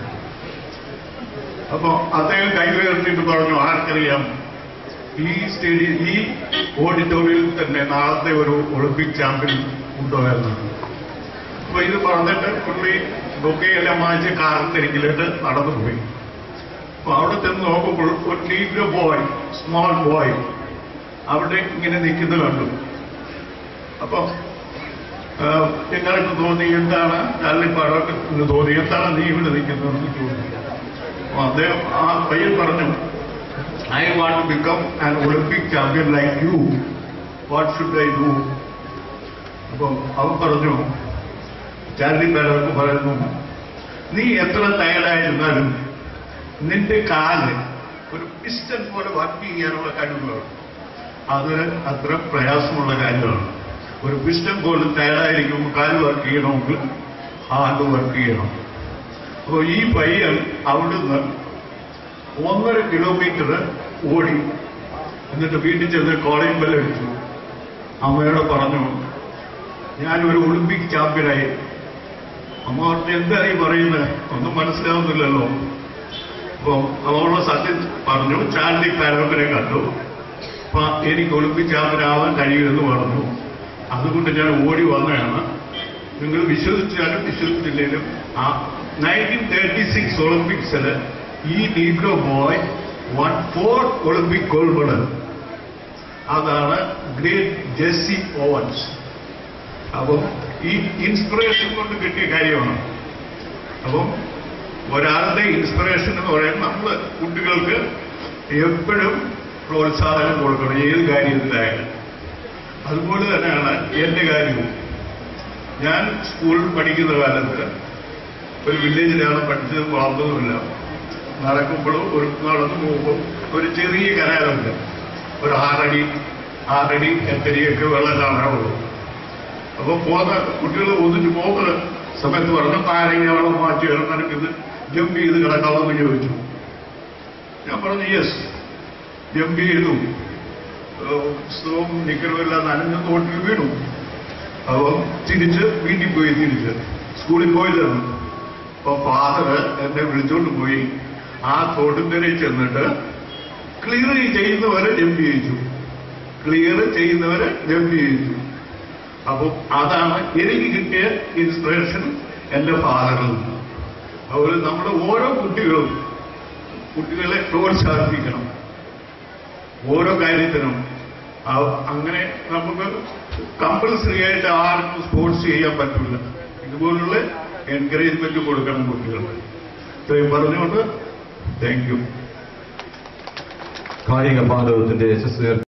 അപ്പോ അദ്ദേഹം കൈവേർത്തിട്ട് പറഞ്ഞു ആർക്കറിയാം ഈ സ്റ്റേഡിയം ഈ ഓഡിറ്റോറിയത്തിൽ തന്നെ നാളത്തെ ഒരു ഒളിമ്പിക് ചാമ്പ്യൻ ഉണ്ടോ എന്നാണ് അപ്പൊ ഇത് പറഞ്ഞിട്ട് പുള്ളി ബൊക്കെയെല്ലാം വാങ്ങിച്ച് കാറിന്റെ അരികിലേക്ക് നടന്നു പോയി അപ്പൊ അവിടെ ചെന്ന് നോക്കുമ്പോൾ ഒരു ലീഗോ ബോയ് സ്മോൾ ബോയ് അവിടെ ഇങ്ങനെ നിൽക്കുന്നത് കണ്ടു അപ്പൊ ഞങ്ങൾക്ക് തോന്നി എന്താണ് തള്ളിപ്പാടൊക്കെ എന്ന് തോന്നി എന്താണ് നീ ഇവിടെ നിൽക്കുന്നതെന്ന് ചോദിച്ചു അപ്പൊ അദ്ദേഹം ആ പയ്യൻ പറഞ്ഞു I want to become an Olympic champion like you what should I do അപ്പം അവൻ പറഞ്ഞു ചാർലി പേരൊക്കെ പറയുന്നു നീ എത്ര ടയർഡായിരുന്നാലും നിന്റെ കാല് ഒരു പിസ്റ്റൻ പോലെ വർക്ക് ചെയ്യാനുള്ള കഴിവുകൾ അത് അത്ര പ്രയാസമുള്ള കാര്യമാണ് ഒരു പിസ്റ്റൻ പോലെ ടയർഡായിരിക്കുമ്പോൾ കാല് വർക്ക് ചെയ്യണമെങ്കിൽ ഹാർഡ് വർക്ക് ചെയ്യണം അപ്പോൾ ഈ പയ്യൻ അവിടുന്ന് ഒന്നര കിലോമീറ്റർ ഓടി എന്നിട്ട് വീട്ടിൽ ചെന്ന് കോളിംഗ് ബെൽ അടിച്ചു അമ്മയോട് പറഞ്ഞു ഞാനൊരു ഒളിമ്പിക് ചാമ്പ്യനായി അമ്മ പറഞ്ഞു എന്തായി പറയുന്നത് ഒന്നും മനസ്സിലാവുന്നില്ലല്ലോ അപ്പോൾ അവളുടെ സത്യം പറഞ്ഞു ചാർലി പാരോക്കിനെ കണ്ടു അപ്പൊ എനിക്ക് ഒളിമ്പിക് ചാമ്പ്യനാവാൻ കഴിയുമെന്ന് പറഞ്ഞു അതുകൊണ്ട് ഞാൻ ഓടി വന്നതാണ് നിങ്ങൾ വിശ്വസിച്ചാലും വിശ്വസിച്ചില്ലെങ്കിലും ആ നയൻറ്റീൻ തേർട്ടി സിക്സ് ഒളിമ്പിക്സിൽ ഈ negro boy won four Olympic gold medal അതാണ് ഗ്രേറ്റ് ജെസ്സി ഓവൻസ് അപ്പം ഈ ഇൻസ്പിറേഷൻ കൊണ്ട് കിട്ടിയ കാര്യമാണ് അപ്പം ഒരാളുടെ ഇൻസ്പിറേഷൻ എന്ന് പറയുന്നത് നമ്മൾ കുട്ടികൾക്ക് എപ്പോഴും പ്രോത്സാഹനം കൊടുക്കണം ഏത് കാര്യത്തിലായാലും അതുപോലെ തന്നെയാണ് എന്റെ കാര്യവും ഞാൻ സ്കൂളിൽ പഠിക്കുന്ന കാലത്ത് ഒരു വില്ലേജിലാണ് പഠിച്ചതും വളർന്നതുമില്ല നടക്കുമ്പോഴും ഒരു നടന്നു പോകുമ്പോൾ ഒരു ചെറിയ കനാലുണ്ട് ഒരു ആറടി ആറടി എട്ടടിയൊക്കെ വെള്ളം കാണാറുള്ളൂ അപ്പൊ പോകുന്ന കുട്ടികൾ ഒന്നിച്ച് പോകുന്ന സമയത്ത് പറഞ്ഞു താരങ്ങ വെള്ളം മാറ്റി വേണം നിനക്കിത് ജമ്പ് ചെയ്ത് കിടക്കാമെന്ന് ചോദിച്ചു ഞാൻ പറഞ്ഞു യെസ് ജമ്പ് ചെയ്തു ഏഹ് പുസ്തകവും നിക്കറും എല്ലാം നനഞ്ഞ തോട്ടിൽ വീണു അപ്പൊ തിരിച്ച് വീട്ടിൽ പോയി തിരിച്ച് സ്കൂളിൽ പോയില്ലെന്ന് അപ്പൊ ഫാദർ എന്നെ വിളിച്ചോണ്ട് പോയി ആ തോട്ടുകരയിൽ ചെന്നിട്ട് ക്ലിയർ ചെയ്യുന്നവരെ ജമ്പ് ചെയ്യിച്ചു ക്ലിയർ ചെയ്യുന്നവരെ ജമ്പ് ചെയ്യിച്ചു അപ്പൊ അതാണ് എനിക്ക് കിട്ടിയ ഇൻസ്പിറേഷൻ എന്റെ ഫാദറിൽ നിന്ന് അതുപോലെ നമ്മുടെ ഓരോ കുട്ടികളും കുട്ടികളെ പ്രോത്സാഹിപ്പിക്കണം ഓരോ കാര്യത്തിനും ആ- അങ്ങനെ നമുക്ക് കമ്പൽസറി ആയിട്ട് ആർക്കും സ്പോർട്സ് ചെയ്യാൻ പറ്റില്ല ഇതുപോലുള്ള എൻകറേജ്മെന്റ് കൊടുക്കണം കുട്ടികൾക്ക് ഇത്രയും പറഞ്ഞുകൊണ്ട് താങ്ക് യു കായിക പാഠകത്തിന്റെ യശസ്